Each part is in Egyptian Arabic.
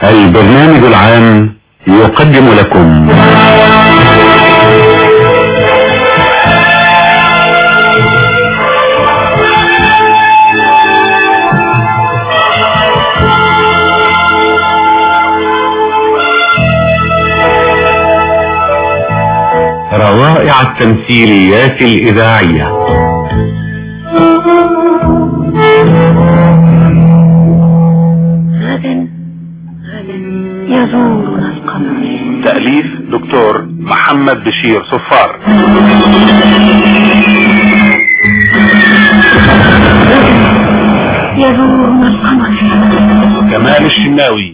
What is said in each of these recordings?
البرنامج العام يقدم لكم روائع التمثيليات الإذاعية غدا غدا يزورنا القمر تأليف دكتور محمد بشير صفار يزورنا القمر كمال الشناوي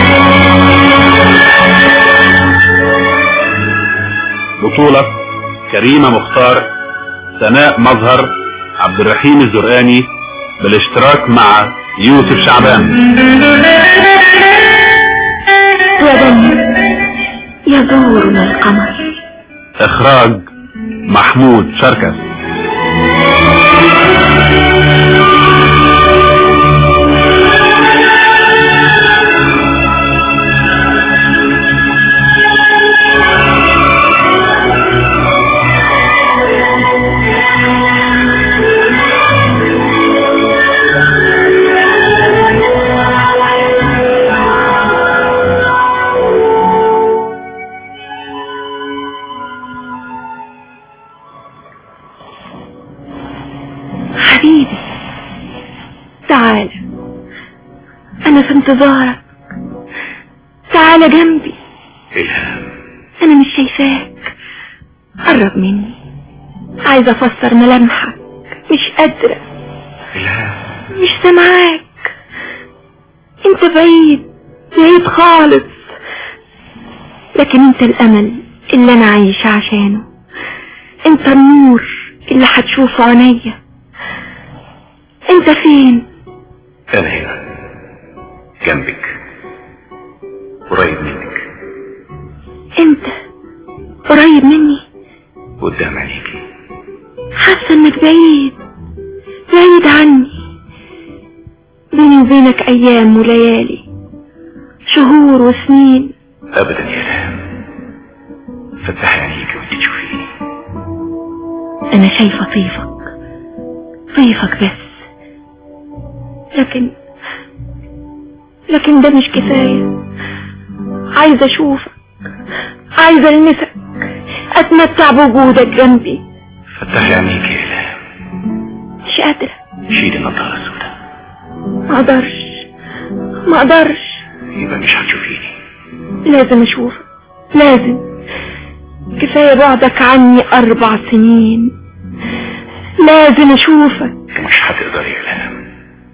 بطولة كريمة مختار سناء مظهر عبد الرحيم الزرقاني بالاشتراك مع يوسف شعبان غدا يزورنا القمر اخراج محمود شركس حبيبي تعال انا في انتظارك تعال جنبي انا مش شايفاك قرب مني عايزه افسر ملامحك مش قادره مش سامعاك انت بعيد بعيد خالص لكن انت الامل اللي انا عايشه عشانه انت النور اللي هتشوفه عينيا انت فين انا هنا جنبك قريب منك انت قريب مني قدام عينيكي حاسه انك بعيد بعيد عني بيني وبينك ايام وليالي شهور وسنين ابدا يا لام فتحي عينيكي وانت تشوفيني انا شايفه طيفك طيفك بس لكن لكن ده مش كفايه عايزه اشوفك عايزه المسك اتمتع بوجودك جنبي فتحي عينيكي يا لام مش قادره شيلي النضاره السوداء ما اقدرش ما اقدرش يبقى مش هتشوفيني لازم اشوفك لازم كفاية بعدك عني اربع سنين لازم اشوفك مش هتقدري يا لام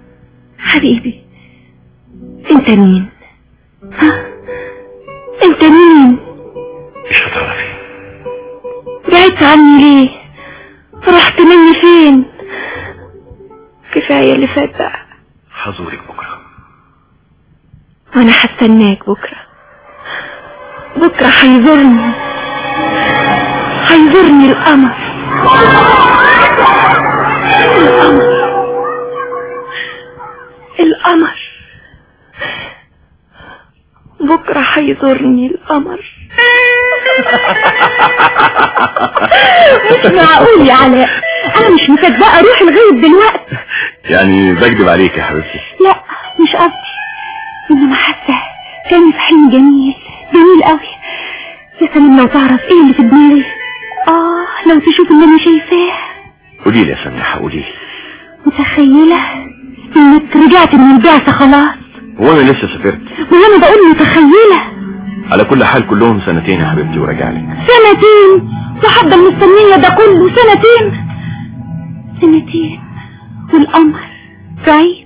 حبيبي انت مين ها انت مين مش هتعرفي بعدت عني ليه رحت مني فين كفاية اللي فات بقى هزورك بكره وانا هستناك بكرة بكرة هيزورني هيزورني القمر القمر القمر بكرة هيزورني القمر مش معقول يا علاء انا مش مصدقه اروح لغايه دلوقتي يعني بكذب عليك يا حبيبتي لا مش قصدي انما حاسه كان في حلم جميل جميل قوي يا سلام لو تعرف ايه اللي في دماغي اه لو تشوف اللي انا شايفاه قولي لي يا سميحه قولي لي متخيله انك رجعت من البعثه خلاص هو انا لسه سافرت وانا بقول متخيله على كل حال كلهم سنتين يا حبيبتي وراجع لك سنتين وهفضل مستنيه ده كله سنتين سنتين والقمر بعيد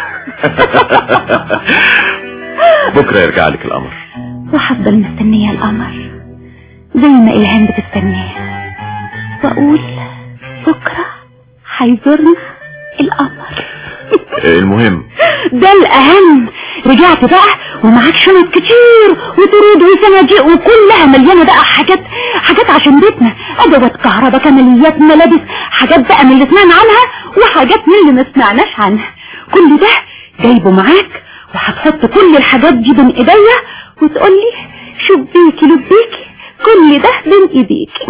بكره يرجع لك القمر وهفضل مستنية القمر زي ما إلهام بتستناه وأقول بكرة هيزورنا القمر المهم ده الأهم رجعت بقى ومعاك شنط كتير وطرود وصناديق وكلها مليانة بقى حاجات حاجات عشان بيتنا أدوات كهرباء كماليات ملابس حاجات بقى من اللي سمعنا عنها وحاجات من اللي ما سمعناش عنها كل ده جايبه معاك وهتحط كل الحاجات دي بين ايديا وتقول لي شبيكي لبيكي كل ده بين ايديكي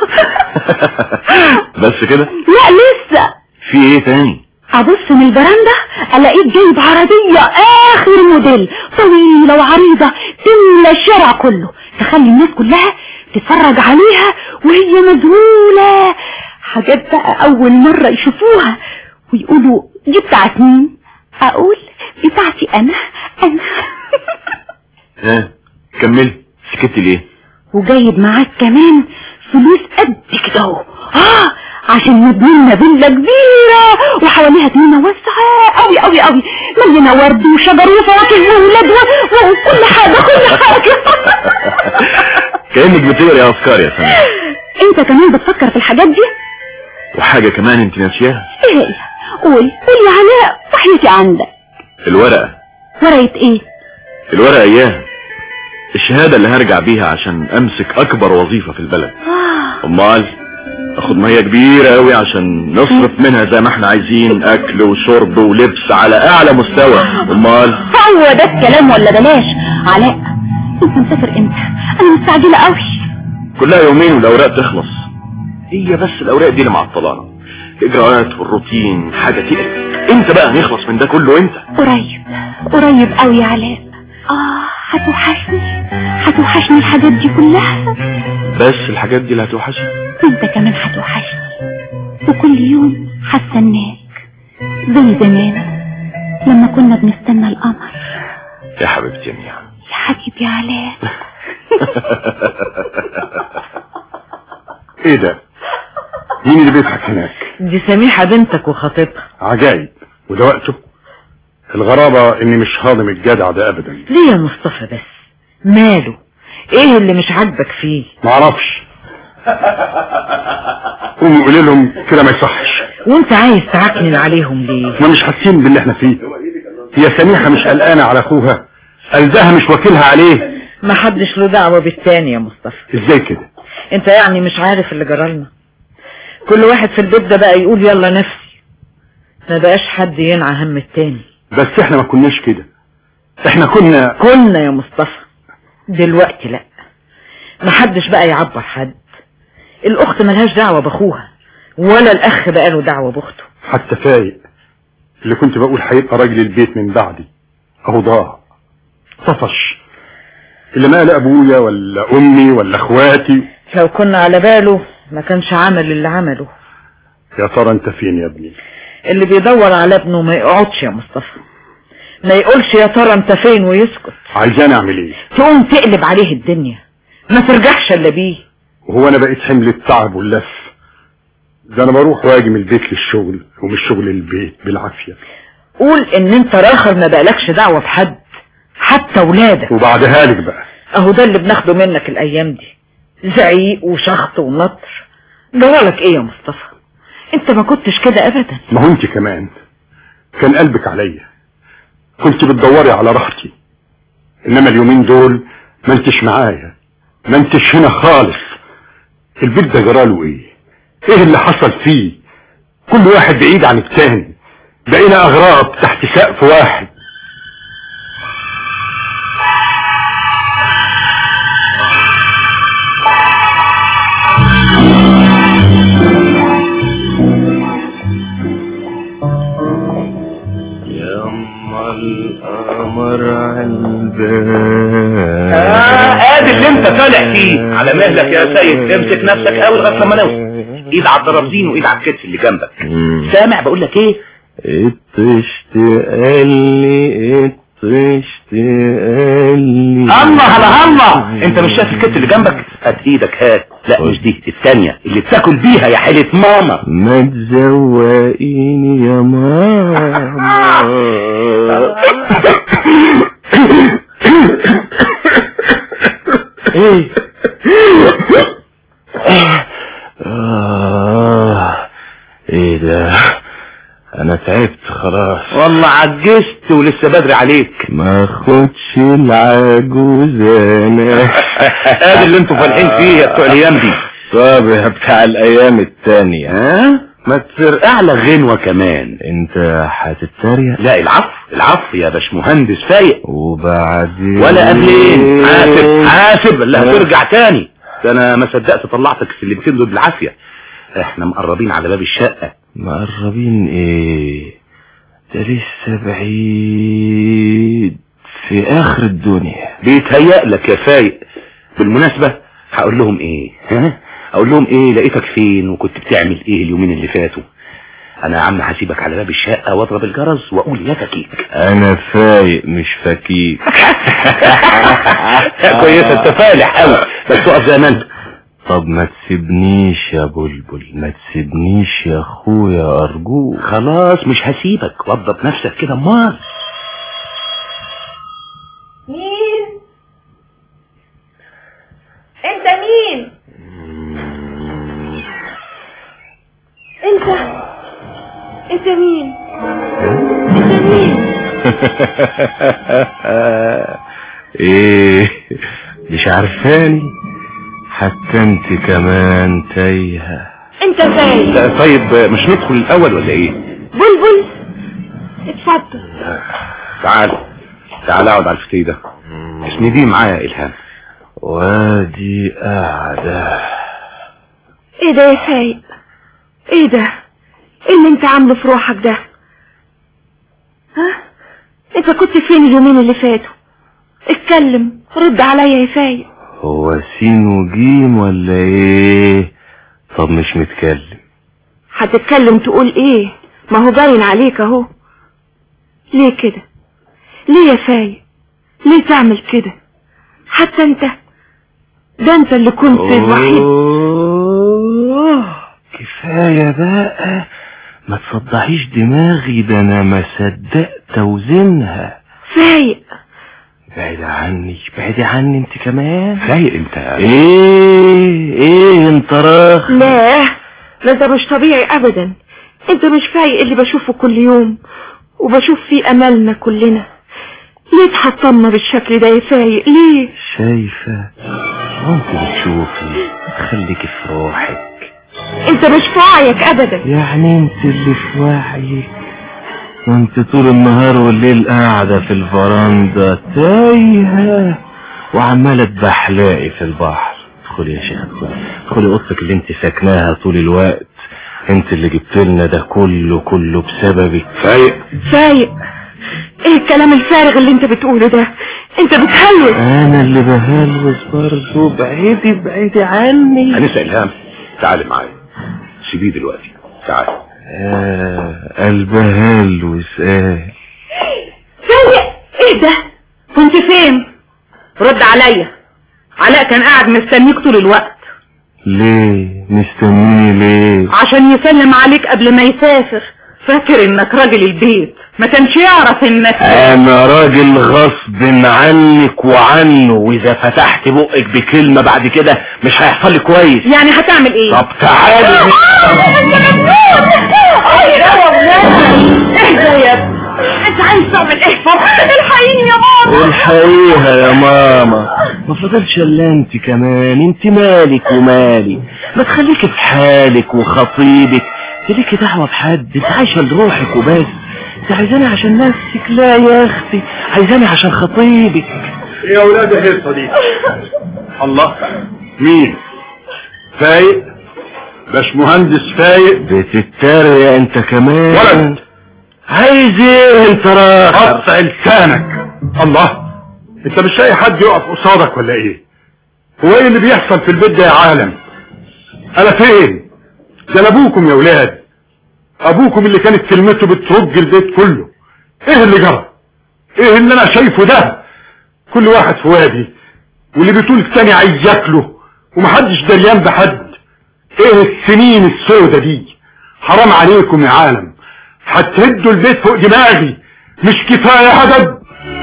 بس كده لا لسه في ايه تاني ابص من البرندة الاقيك جايب عربية اخر موديل طويلة وعريضة تملى الشارع كله تخلي الناس كلها تتفرج عليها وهي مذهولة حاجات بقى اول مرة يشوفوها ويقولوا دي بتاعت مين اقول بتاعتي انا انا ها كملي سكتي ليه وجايب معاك كمان فلوس قد كده اهو اه عشان نبني لنا فيلا كبيرة وحواليها جنينة واسعة قوي قوي قوي مليانة ورد وشجر وفواكه وولاد و- وكل حاجة كل حاجة كأنك بتقري افكار يا سامي انت كمان بتفكر في الحاجات دي وحاجة كمان انت ناسياها ايه هي قول قول يا علاء وحياتي عندك الورقة ورقة ايه الورقة اياها الشهادة اللي هرجع بيها عشان امسك اكبر وظيفة في البلد آه. امال اخد مية كبيرة قوي عشان نصرف منها زي ما احنا عايزين اكل وشرب ولبس على اعلى مستوى امال هو ده الكلام ولا بلاش علاء انت مسافر امتى انا مستعجلة قوي كلها يومين والاوراق تخلص هي بس الاوراق دي اللي معطلانا الاجراءات والروتين حاجة تقلق امتى بقى هنخلص من ده كله امتى قريب قريب قوي يا علاء اه هتوحشني هتوحشني الحاجات دي كلها بس الحاجات دي اللي هتوحشني وانت كمان هتوحشني وكل يوم هستناك زي زمان لما كنا بنستنى القمر يا حبيبتي يا ميا يا حبيبي علاء ايه ده مين اللي بيضحك هناك دي سميحة بنتك وخطيبها عجايب وده وقته الغرابة اني مش هاضم الجدع ده ابدا ليه يا مصطفى بس ماله ايه اللي مش عاجبك فيه معرفش قوموا قولي لهم كده ما يصحش وانت عايز تعكنن عليهم ليه ما مش حاسين باللي احنا فيه هي سميحة مش قلقانة على اخوها قلبها مش واكلها عليه ما حدش له دعوة بالتاني يا مصطفى ازاي كده انت يعني مش عارف اللي جرالنا كل واحد في البيت ده بقى يقول يلا نفسي ما بقاش حد ينعى هم التاني بس احنا ما كناش كده احنا كنا كنا يا مصطفى دلوقتي لا ما حدش بقى يعبر حد الاخت ملهاش دعوة باخوها ولا الاخ بقى له دعوة باخته حتى فايق اللي كنت بقول هيبقى راجل البيت من بعدي اهو ضاع طفش اللي ما لا ابويا ولا امي ولا اخواتي لو كنا على باله ما كانش عمل اللي عمله يا ترى انت فين يا ابني اللي بيدور على ابنه ما يقعدش يا مصطفى ما يقولش يا ترى انت فين ويسكت عايزاني اعمل ايه تقوم تقلب عليه الدنيا ما ترجعش الا بيه وهو انا بقيت حمل التعب واللف ده انا بروح واجي من البيت للشغل ومن الشغل للبيت بالعافية قول ان انت راخر ما بقالكش دعوة بحد حتى ولادك وبعدها لك بقى اهو ده اللي بناخده منك الايام دي زعيق وشخط ونطر جرالك ايه يا مصطفى انت ما كنتش كده ابدا ما هو انت كمان كان قلبك عليا كنت بتدوري على راحتي انما اليومين دول ما انتش معايا ما انتش هنا خالص البيت ده جراله ايه ايه اللي حصل فيه كل واحد بعيد عن التاني بقينا اغراب تحت سقف واحد يما القمر عالباب ادي اللي انت طالع فيه على مهلك يا سيد امسك نفسك قوي لغايه لما نوصل ايد على الدرابزين وايد على الكتف اللي جنبك سامع بقول لك ايه اتشت قالي اتشت قالي الله على الله انت مش شايف الكتف اللي جنبك هات ايدك هات لا مش دي الثانيه اللي بتاكل بيها يا حيله ماما ما تزوقيني يا ماما ايه آه ايه ده انا تعبت خلاص والله عجزت ولسه بدري عليك ما خدش العجوز انا ادي اللي انتوا فالحين فيه يا بتوع الايام دي صابح بتاع الايام التانية ها ما ترقع لك غنوة كمان انت هتتريق لا العفو العفو يا باشمهندس فايق وبعدين ولا قبلين حاسب حاسب اللي هترجع تاني ده انا ما صدقت طلعتك السلمتين دول بالعافية احنا مقربين على باب الشقة مقربين ايه ده لسه بعيد في اخر الدنيا بيتهيأ لك يا فايق بالمناسبة هقول لهم ايه ها اقول لهم ايه لقيتك فين وكنت بتعمل ايه اليومين اللي فاتوا انا يا عم هسيبك على باب الشقة واضرب الجرس واقول يا فكيك انا فايق مش فكيك كويسة انت فالح قوي بس تقف زي ما انت طب ما تسيبنيش يا بلبل ما تسيبنيش يا اخويا ارجوك خلاص مش هسيبك وضب نفسك كده امال مين انت مين انت انت مين انت مين ايه مش عارفاني حتى انت كمان تايهه انت ازاي لا، طيب مش ندخل الاول ولا ايه بلبل اتفضل تعال تعال اقعد على الفتي ده اسمي دي معايا الهام وادي قاعده ايه ده يا فايق ايه ده ايه اللي انت عامله في روحك ده ها انت كنت فين اليومين اللي فاتوا اتكلم رد عليا يا فايق هو سين وجيم ولا ايه طب مش متكلم هتتكلم تقول ايه ما هو باين عليك اهو ليه كده ليه يا فايق ليه تعمل كده حتى انت ده انت اللي كنت الوحيد أوه، كفاية بقى ما تصدعيش دماغي ده انا ما صدقت اوزنها فايق بعيد عني بعيد عني انت كمان فايق انت ايه ايه انت راخ لا لا ده مش طبيعي ابدا انت مش فايق اللي بشوفه كل يوم وبشوف فيه املنا كلنا ليه تحطمنا بالشكل ده يا فايق ليه شايفة وانت بتشوفي خليكي في روحك انت مش في وعيك ابدا يعني انت اللي في وعيك ما انت طول النهار والليل قاعدة في الفرندا تايهة وعمالة تبحلقي في البحر ادخلي يا شيخ ادخلي ادخلي اوضتك اللي انت ساكناها طول الوقت انت اللي جبت لنا ده كله كله بسببك فايق فايق ايه الكلام الفارغ اللي انت بتقوله ده انت بتهلوس انا اللي بهلوس برضه بعيدي بعيدي عني انسه الهام تعالي معايا سيبيه دلوقتي تعالي آه البهلوس آه فايق ايه ده كنت فين رد عليا علاء كان قاعد مستنيك طول الوقت ليه مستنيني ليه عشان يسلم عليك قبل ما يسافر فاكر انك راجل البيت ما كانش يعرف انك انا راجل غصب عنك وعنه واذا فتحت بقك بكلمة بعد كده مش هيحصل لي كويس يعني هتعمل ايه طب تعالي اهدى يا ابني انت عايز تعمل ايه فرحان الحقيني يا ماما الحقيقة يا ماما ما فضلش الا انت كمان انت مالك ومالي ما تخليكي في حالك وخطيبك انت ليكي دعوة بحد انت عايشة لروحك وبس انت عايزاني عشان نفسك لا يا اختي عايزاني عشان خطيبك يا اولاد الهيصه دي الله مين فايق باش مهندس فايق بتتريق انت كمان ولد عايز ايه انت راخر قطع لسانك الله انت مش لاقي حد يقف قصادك ولا ايه هو ايه اللي بيحصل في البيت ده يا عالم انا فين ده أنا ابوكم يا ولاد ابوكم اللي كانت كلمته بترج البيت كله ايه اللي جرى ايه اللي انا شايفه ده كل واحد في وادي واللي بيطول التاني عايز ياكله ومحدش دريان بحد ايه السنين السودة دي حرام عليكم يا عالم هتهدوا البيت فوق دماغي مش كفاية هدد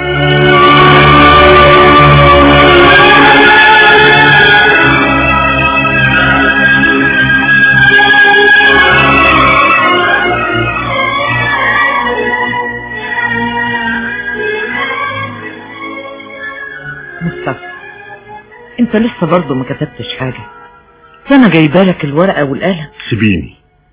مصطفى انت لسه برضه ما كتبتش حاجة ده انا جايبه لك الورقة والقلم سيبيني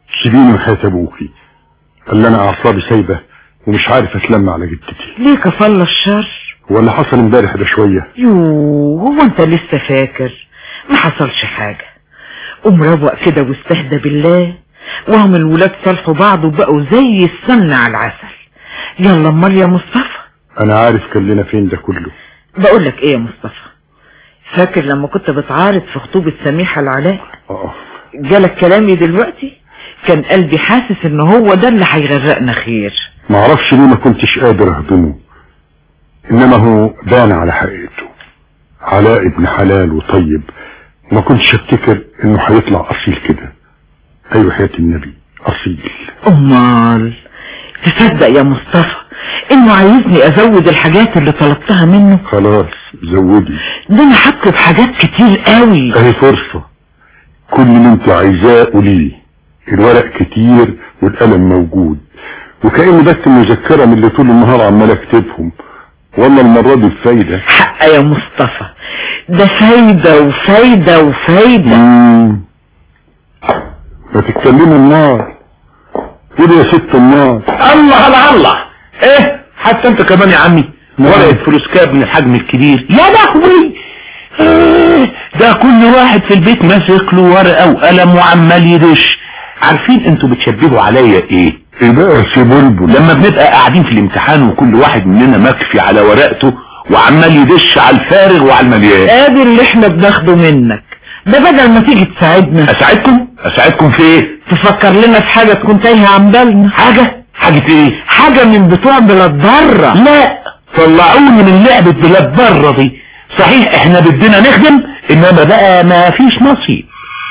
سيبيني وحياة ابوكي قال لي انا اعصابي سايبه ومش عارف اتلم على جدتي ليه كفل الشر ولا حصل امبارح ده شويه يوه هو انت لسه فاكر ما حصلش حاجة قوم روق كده واستهدى بالله وهم الولاد صالحوا بعض وبقوا زي السمنة على العسل يلا امال يا مصطفى انا عارف كان لنا فين ده كله بقول لك ايه يا مصطفى فاكر لما كنت بتعارض في خطوبة سميحة العلاء اه جالك كلامي دلوقتي كان قلبي حاسس ان هو ده اللي هيغرقنا خير ما اعرفش ليه ما كنتش قادر اهضمه انما هو بان على حقيقته علاء ابن حلال وطيب وما كنتش افتكر انه هيطلع اصيل كده ايوه حياة النبي اصيل امال تصدق يا مصطفى انه عايزني ازود الحاجات اللي طلبتها منه خلاص زودي ده انا هكتب حاجات كتير قوي اهي فرصة كل اللي انت عايزاه قوليه الورق كتير والقلم موجود وكأني بس مذكرة من اللي طول النهار عمال اكتبهم والله المرة دي بفايدة حق يا مصطفى ده فايدة وفايدة وفايدة مم. ما تتكلمي النار كده يا ست النار الله على الله ايه حتى انت كمان يا عمي ورقة فلوس كاب من الحجم الكبير يا لهوي إيه، ده كل واحد في البيت ماسك له ورقة وقلم وعمال يدش عارفين انتوا بتشبهوا عليا ايه ايه بقى يا سي بلبل لما بنبقى قاعدين في الامتحان وكل واحد مننا مكفي على ورقته وعمال يدش على الفارغ وعلى المليان ادي اللي احنا بناخده منك ده بدل ما تيجي تساعدنا اساعدكم اساعدكم في ايه تفكر لنا في حاجة تكون تايهة عن بالنا حاجة حاجة ايه حاجة من بتوع بلاد بره لا طلعوني من لعبة بلاد بره دي صحيح احنا بدنا نخدم انما بقى ما فيش نصيب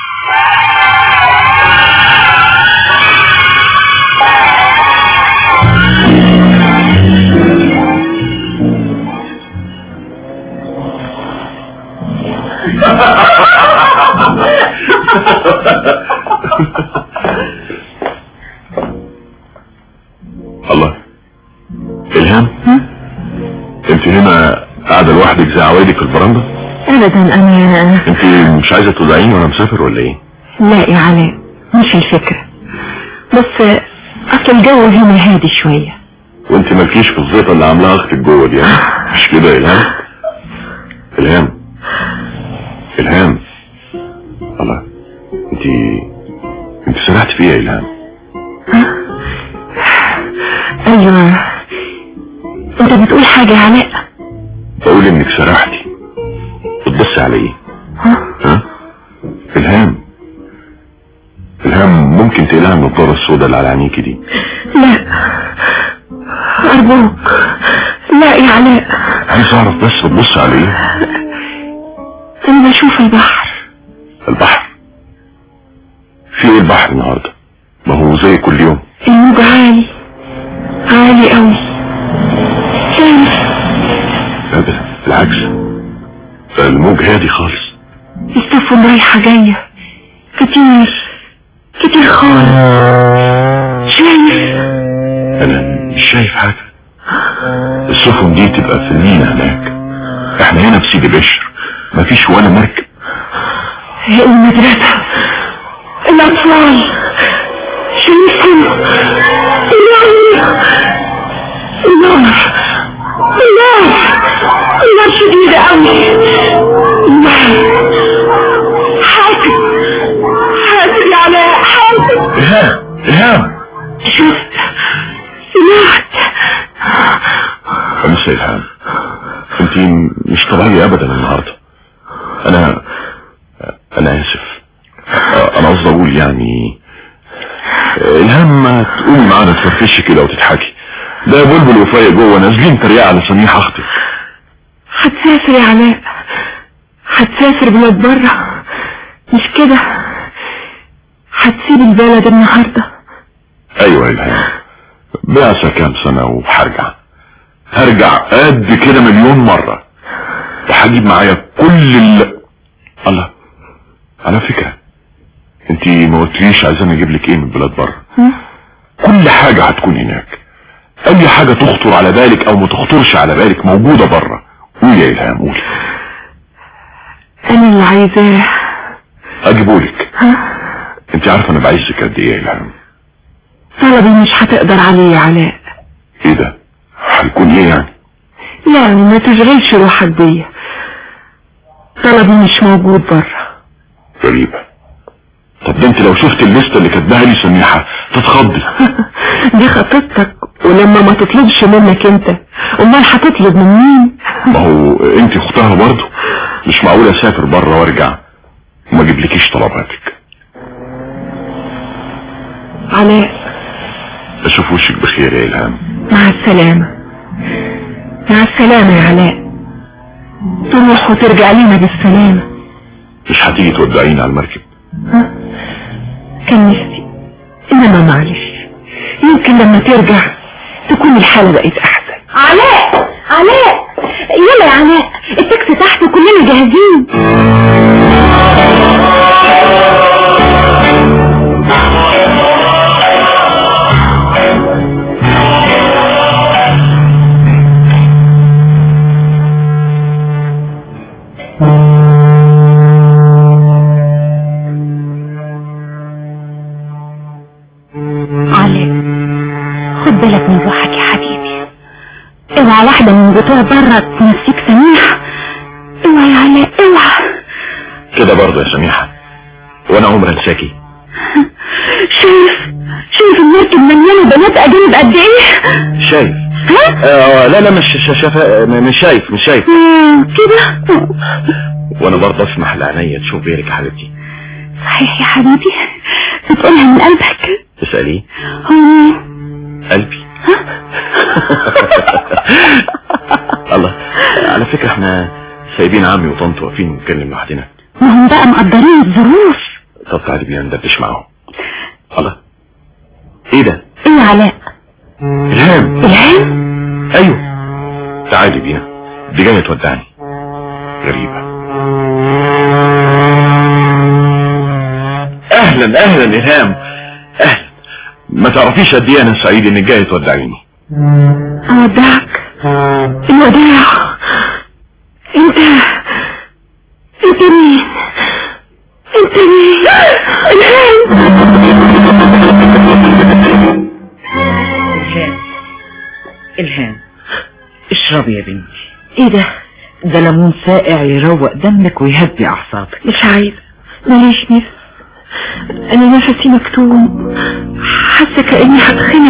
الله الهام انت هنا قاعدة لوحدك زي عوايدك في البرندة ابدا انا انت مش عايزة تودعيني وانا مسافر ولا ايه لا يا علاء مش الفكرة بس اصل الجو هنا هادي شوية وانت مالكيش في الزيطة اللي عاملاها اختك جوه دي ها مش كده يا الهام الهام الهام الله انت انت سرحت فيها يا الهام ايوه انت بتقول حاجة يا علاء بقول انك سرحتي بتبصي على ايه ها الهام الهام ممكن تقلع النضارة السوداء اللي على عينيكي دي لا ارجوك لا يا علاء عايز اعرف بس بتبص على ايه انا بشوف البحر البحر في ايه البحر النهارده ما هو زي كل يوم الموج عالي عالي قوي شايف ابدا بالعكس ده الموج هادي خالص السفن رايحة جاية كتير كتير خالص شايف انا مش شايف حاجة السفن دي تبقى في المينا هناك احنا هنا في سيدي بشر مفيش ولا مركب المدرسة الأطفال شايفهم النار النار النار النار شديدة أوي النار حاسب حاسب يا علاء حاسب الهام الهام شفت سمعت خمسة الهام انت مش طبيعية ابدا النهاردة انا انا اسف انا قصدي اقول يعني الهام ما تقومي معانا تفرفشي كده وتضحكي ده بلبل وفايق جوه نازلين تريقة على سميح اختك هتسافر يا علاء هتسافر بلاد برا مش كده هتسيب البلد النهارده ايوه يا الهام بعثة كام سنة وهرجع هرجع قد كده مليون مرة وهجيب معايا كل ال الله على فكرة انت ما قلتليش عايزين اجيب لك ايه من بلاد بره كل حاجة هتكون هناك اي حاجة تخطر على بالك او ما تخطرش على بالك موجودة بره قولي يا الهام قولي انا اللي عايزاه اجيبهولك انت عارفه انا بعزك قد ايه يا الهام طلبي مش هتقدر عليه يا علاء ايه ده هيكون ايه يعني يعني ما تشغلش روحك بيا طلبي مش موجود بره غريبة طب ده انت لو شفت الليستة اللي كاتباها لي سميحة تتخضي دي خطيبتك ولما ما تطلبش منك انت امال هتطلب من مين ما هو انت اختها برضه مش معقول اسافر بره وارجع وما اجيبلكيش طلباتك علاء اشوف وشك بخير يا الهام مع السلامة مع السلامة يا علاء تروح وترجع لنا بالسلامة مش هتيجي تودعيني على المركب ها؟ كان نفسي انما معلش يمكن لما ترجع تكون الحالة بقت احسن علاء علاء يلا يا علاء التاكسي تحت وكلنا جاهزين علاء خد بالك من روحك يا حبيبي اوعى واحدة من بتوع بره تنسيك سميح اوعى يا علاء اوعى كده برضه يا سميحة وانا عمر انساكي شايف شايف المركب مليانة بنات اجانب قد ايه شايف ها آه لا لا مش شا- شايف مش شايف مش شايف مم، كده وانا برضه اسمح لعينيا تشوف غيرك يا حبيبتي صحيح يا حبيبي بتقولها من قلبك تسأليه هو مين؟ قلبي الله على فكرة احنا سايبين عمي وطنط واقفين نتكلم لوحدنا ما هم بقى مقدرين الظروف طب تعالي بينا ندردش معاهم الله ايه ده ايه يا علاء الهام الهام ايوه تعالي بينا دي جاية تودعني غريبة اهلا اهلا الهام اهلا ما تعرفيش قد ايه انا سعيد انك جاية تودعيني اودعك الوداع انت انت مين انت مين الهام الهام اشربي يا بنتي ايه ده ده ليمون ساقع يروق دمك ويهدي اعصابك مش عايزة ماليش نفس انا نفسي مكتوم حاسة كأني هتخنق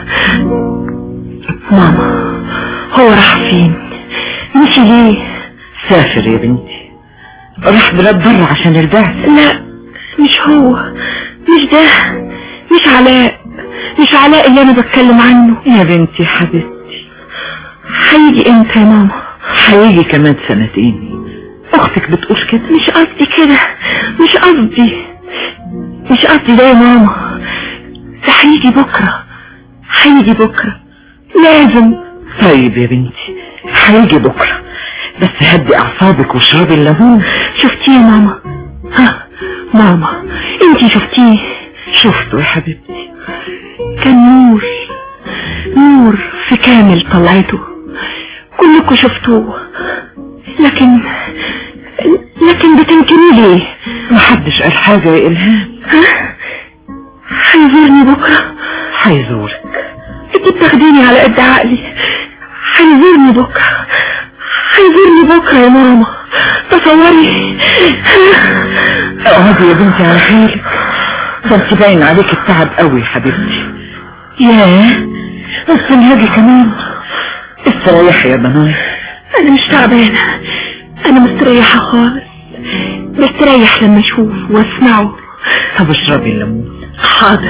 ماما هو راح فين مشي ليه سافر يا بنتي راح بلاد بره عشان البعث لا مش هو مش ده مش علاء مش علاء اللي انا بتكلم عنه يا بنتي حبيبتي هيجي امتى يا ماما هيجي كمان سنتين اختك بتقول كده مش قصدي كده مش قصدي مش قصدي ده يا ماما ده هيجي بكرة هيجي بكرة لازم طيب يا بنتي هيجي بكرة بس هدي اعصابك واشربي الليمون شفتيه يا ماما ها ماما انتي شفتيه شفته يا حبيبتي كان نور نور في كامل طلعته كلكم شفتوه لكن لكن بتنكريه ليه محدش قال حاجة يا إلهام ها هيزورني بكرة هيزورك انت بتاخديني على قد عقلي هيزورني بكرة هيزورني بكرة يا ماما تصوري اقعدي يا بنتي على حالك ده انت باين عليك التعب قوي يا حبيبتي ياه بس الهاجي كمان استريحي يا بنات انا مش تعبانة انا مستريحة خالص بستريح لما اشوف واسمعه طب اشربي الليمون حاضر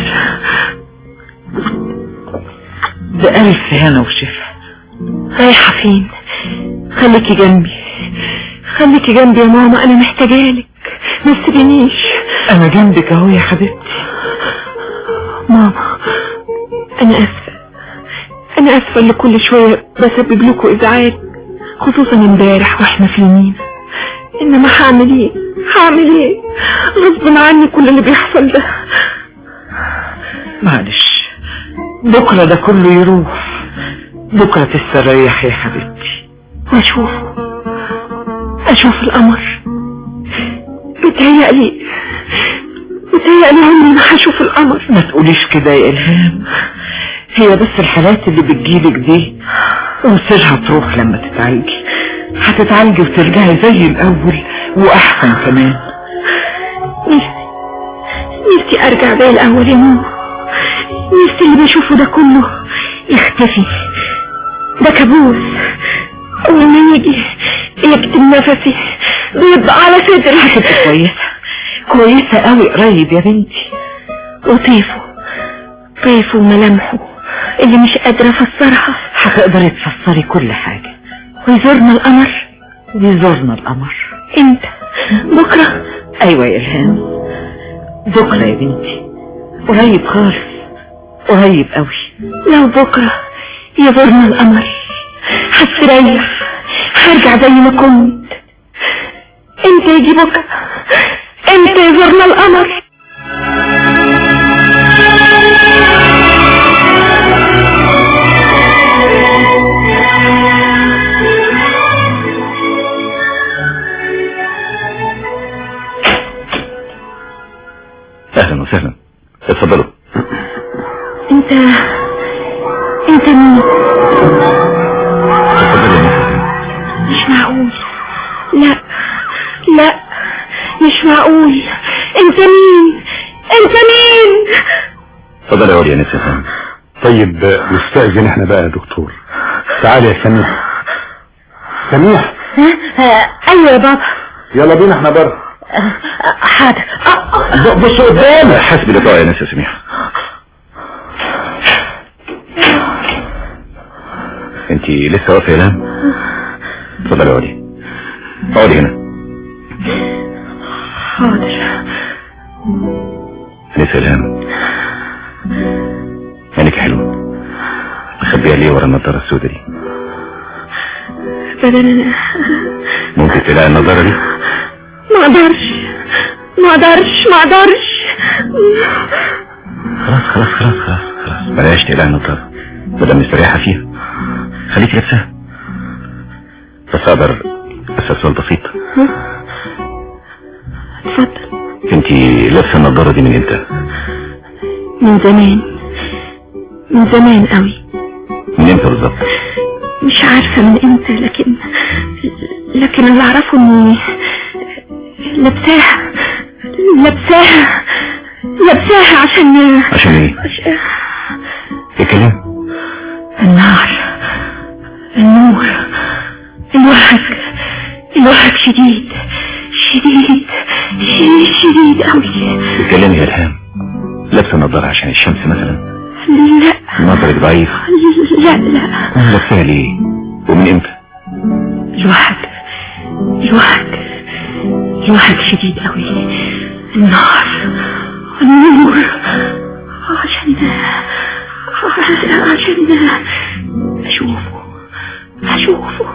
بألف هنا وشفا رايحة فين خليكي جنبي خليكي جنبي يا ماما انا محتاجالك ما تسيبينيش انا جنبك اهو يا حبيبتي ماما انا اسفة انا اسفة اللي كل شوية بسبب لكم ازعاج خصوصا امبارح واحنا في المينا انما هعمل ايه هعمل ايه غصب عني كل اللي بيحصل ده معلش بكرة ده كله يروح بكرة تستريح يا حبيبتي واشوفه اشوف القمر متهيألي متهيألي عمري ما هشوف القمر ما تقوليش كده يا إلهام هي بس الحالات اللي بتجيلك دي ومصيرها تروح لما تتعالجي هتتعالجي وترجعي زي الأول وأحسن كمان نفسي نفسي ارجع زي الاول يا ماما نفسي اللي بشوفه ده كله يختفي ده كابوس اول ما يجي يكتم نفسي ويبقى على صدري هتبقى كويسة كويسة قوي قريب يا بنتي وطيفه طيفه وملامحه اللي مش قادرة افسرها هتقدري تفسري كل حاجة ويزورنا القمر ويزورنا القمر امتى بكرة أيوة يا إلهام بكرة يا بنتي قريب خالص قريب قوي لو بكرة يزورنا القمر هستريح هرجع زي ما كنت امتى يجي بكرة امتى يزورنا القمر اهلا وسهلا اتفضلوا انت انت مين اتفضلوا يا مستر. مش معقول لا لا مش معقول انت مين انت مين اتفضل يا ولي يا نسا طيب آه، نستأذن احنا بقى يا دكتور تعالى يا سميح سميح ايوه يا بابا يلا بينا احنا بره حاضر بص قدامك حسبي لقاء يا نسا سميح انت لسه واقفه يا لام اتفضل يا ولي اقعدي هنا حاضر نسا لام عينك حلوه مخبيها ليه ورا النضاره السوداء دي بدل انا ممكن تلاقي النضاره دي ما اقدرش ما اقدرش ما اقدرش خلاص خلاص خلاص خلاص خلاص بلاش تقلقي النضاره بدل مستريحه فيها خليكي لابساها بس اقدر اسال سؤال بسيط اتفضل انت لابسه النضاره دي من امتى من زمان من زمان قوي من امتى بالظبط مش عارفة من امتى لكن لكن اللي اعرفه اني لابساها لابساها لابساها عشان عشان ايه عشان ايه كلام النار النور الوهج الوهج شديد شديد شديد شديد قوي بتكلمي يا الهام لابسه النضاره عشان الشمس مثلا لا نظرك ضعيف لا لا لابساها ليه ومن امتى الوهج الوهج الوهج شديد قوي النار النور عشان عشان اشوفه اشوفه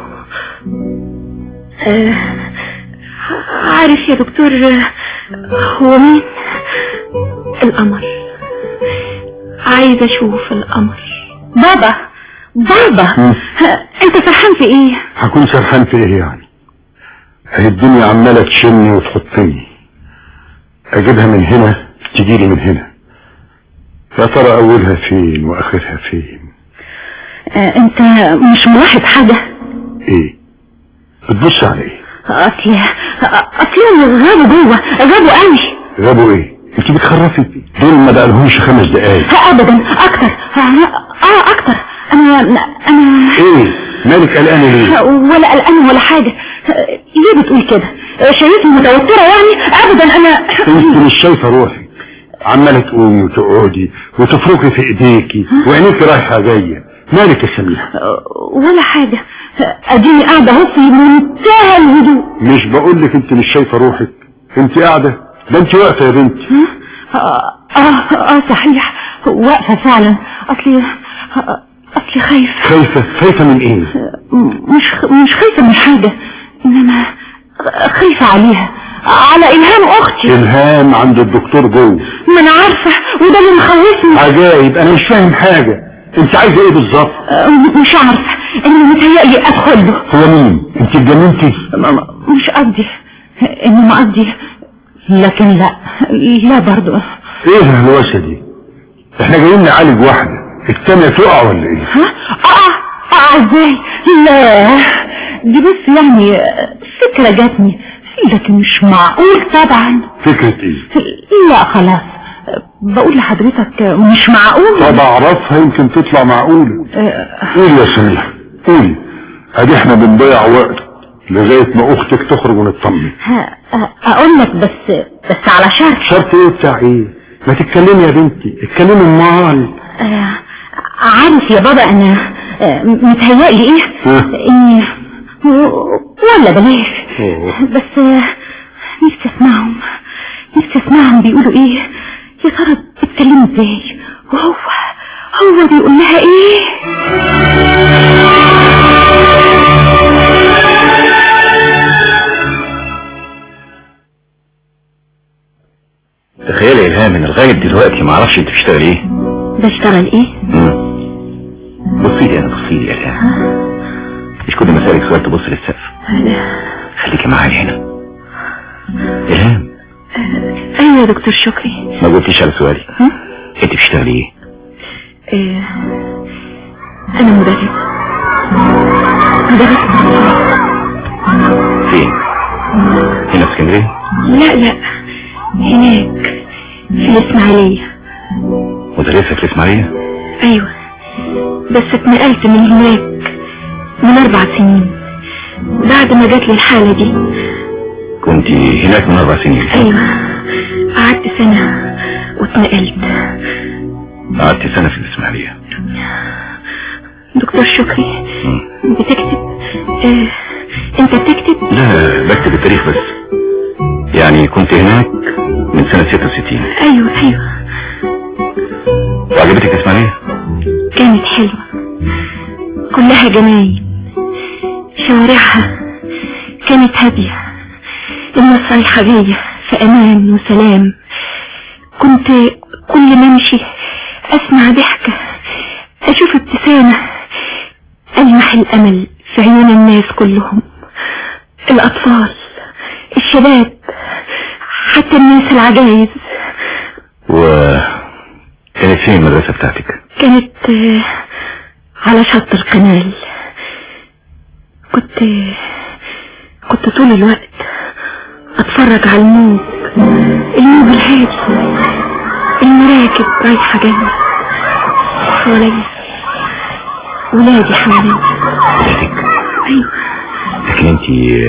آه، عارف يا دكتور آه، هو مين القمر عايز اشوف القمر بابا بابا انت فرحان في ايه هكون سرحان في ايه يعني هي الدنيا عمالة تشني وتحطني اجيبها من هنا تجيلي من هنا يا ترى اولها فين واخرها فين آه، انت مش ملاحظ حاجة ايه بتبص على ايه اصل اصل غابوا جوه غابوا قوي غابوا ايه انت بتخرفي دول ما بقالهمش خمس دقايق ابدا اكتر اه اكتر انا انا ايه مالك قلقانه ليه ولا قلقان ولا حاجة ليه بتقول كده شايفني متوترة يعني ابدا انا انت مش شايفه روحك عماله تقومي وتقعدي وتفركي في ايديكي وعينيكي رايحه جايه مالك يا سميح ولا حاجة اديني قاعدة اهو في منتهى الهدوء مش بقول لك انت مش شايفه روحك انت قاعده ده انت واقفه يا بنتي اه اه, آه صحيح واقفة فعلا اصلي اصلي خايفة خايفه خايفه من ايه مش مش خايفة من حاجة انما خايفة عليها على الهام اختي الهام عند الدكتور جوه ما انا عارفة وده اللي مخوفني عجايب انا مش فاهم حاجه انت عايزه ايه بالظبط آه، مش عارفة اني متهيألي ادخل له هو مين انت اتجننتي م- م- مش قصدي انما قصدي لكن لا لا برضو ايه الهلوسه دي احنا جايين نعالج واحده التانية تقع ولا ايه ها اه اه ازاي لا دي بس يعني فكرة جاتني لكن مش معقول طبعا فكرة ايه لا خلاص بقول لحضرتك مش معقول طب اعرفها يمكن تطلع معقولة قول يا سميح قولي ادي احنا بنضيع وقت لغاية ما اختك تخرج ونطمن ها، اقول لك بس بس على شرط شرط ايه بتاع ايه ما تتكلمي يا بنتي اتكلمي امال آه، عارف يا بابا انا آه، متهيألي ايه ها؟ اني ولا بلاش أوه. بس آه، نفسي اسمعهم نفسي اسمعهم بيقولوا ايه يا ترى بيتكلموا ازاي وهو هو بيقول لها ايه تخيل يا الهام ان لغايه دلوقتي ما اعرفش انت بتشتغل ايه بشتغل ايه مم. بصي لي انا بصي لي يا الهام مش كل ما اسالك سؤال تبص للسقف خليكي معايا هنا الهام ايوه يا دكتور شكري ما قلتيش على سؤالي انت بتشتغلي ايه آه، انا مدرس مدرس فين هنا في اسكندريه لا لا هناك في الاسماعيلية مدرسه في الاسماعيليه ايوه بس اتنقلت من هناك من اربع سنين بعد ما جات لي الحالة دي كنت هناك من اربع سنين ايوه قعدت سنة واتنقلت قعدت سنه في الاسماعيليه دكتور شكري مم. بتكتب آه، انت بتكتب لا بكتب التاريخ بس يعني كنت هناك من سنه 66 ايوه ايوه وعجبتك الاسماعيليه كانت حلوة كلها جمايل شوارعها كانت هادية الناس رايحة جاية في أمان وسلام كنت كل ما امشي أسمع ضحكة أشوف ابتسامة ألمح الأمل في عيون الناس كلهم الأطفال الشباب حتى الناس العجايز وكانت فين المدرسه بتاعتك كانت آه، على شط القنال كنت كنت طول الوقت اتفرج على الموج الموج الهادي المراكب رايحة جاية حواليا ولادي حواليا ولادك ايوه لكن انت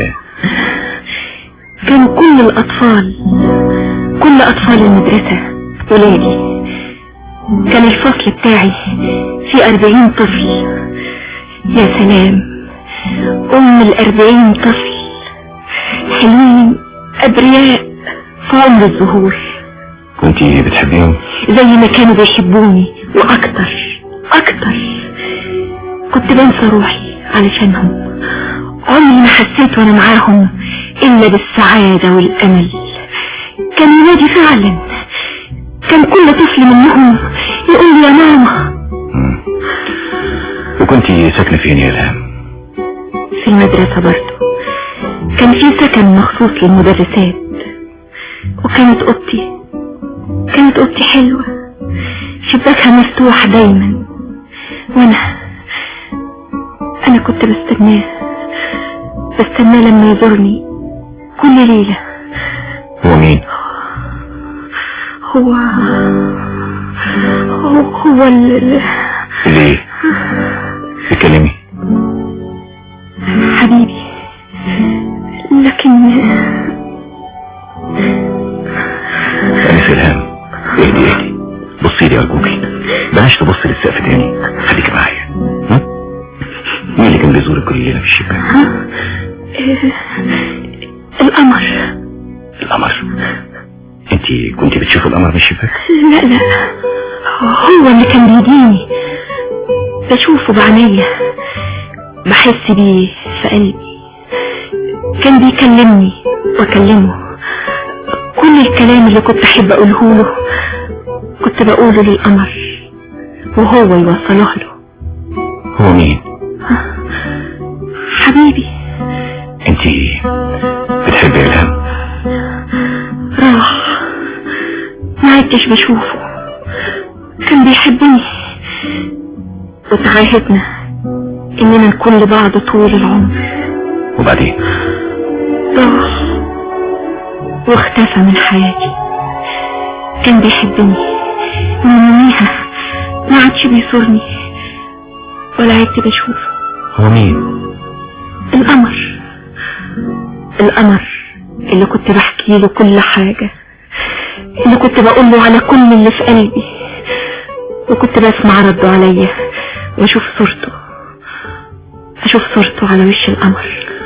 كان كل الأطفال كل أطفال المدرسة ولادي كان الفصل بتاعي فيه أربعين طفل يا سلام أم الأربعين طفل حلوين أبرياء في عمر الزهور كنت بتحبيهم زي ما كانوا بيحبوني وأكتر أكتر كنت بنسى روحي علشانهم عمري ما حسيت وانا معاهم الا بالسعادة والامل كان ولادي فعلا كان كل طفل منهم يقول لي يا ماما مم. وكنت ساكنه فين يا الهام في المدرسة برضو كان في سكن مخصوص للمدرسات وكانت اوضتي كانت اوضتي حلوة شباكها مفتوح دايما وانا انا كنت بستناه بستناه لما يزورني كل ليلة هو مين هو هو, هو ال... ليه تكلمي حبيبي لكن أنس إلهام اهدي اهدي بصي لي أرجوكي بلاش تبصي للسقف تاني خليكي معايا ها؟ مين اللي كان بيزورك كل ليلة في الشباك القمر القمر انت كنت بتشوف القمر من الشباك لا لا هو اللي كان بيديني بشوفه بعينيا بحس بيه في قلبي كان بيكلمني واكلمه كل الكلام اللي كنت احب اقوله له كنت بقوله للقمر وهو يوصله له هو مين حبيبي انت بتحبي إلهام راح عدتش بشوفه كان بيحبني وتعاهدنا اننا نكون لبعض طول العمر وبعدين ضاع واختفى من حياتي كان بيحبني من يوميها ما عادش بيزورني ولا عدت بشوفه هو مين القمر القمر اللي كنت بحكي له كل حاجة اللي كنت بقول له على كل اللي في قلبي وكنت بسمع رده عليا واشوف صورته اشوف صورته على وش القمر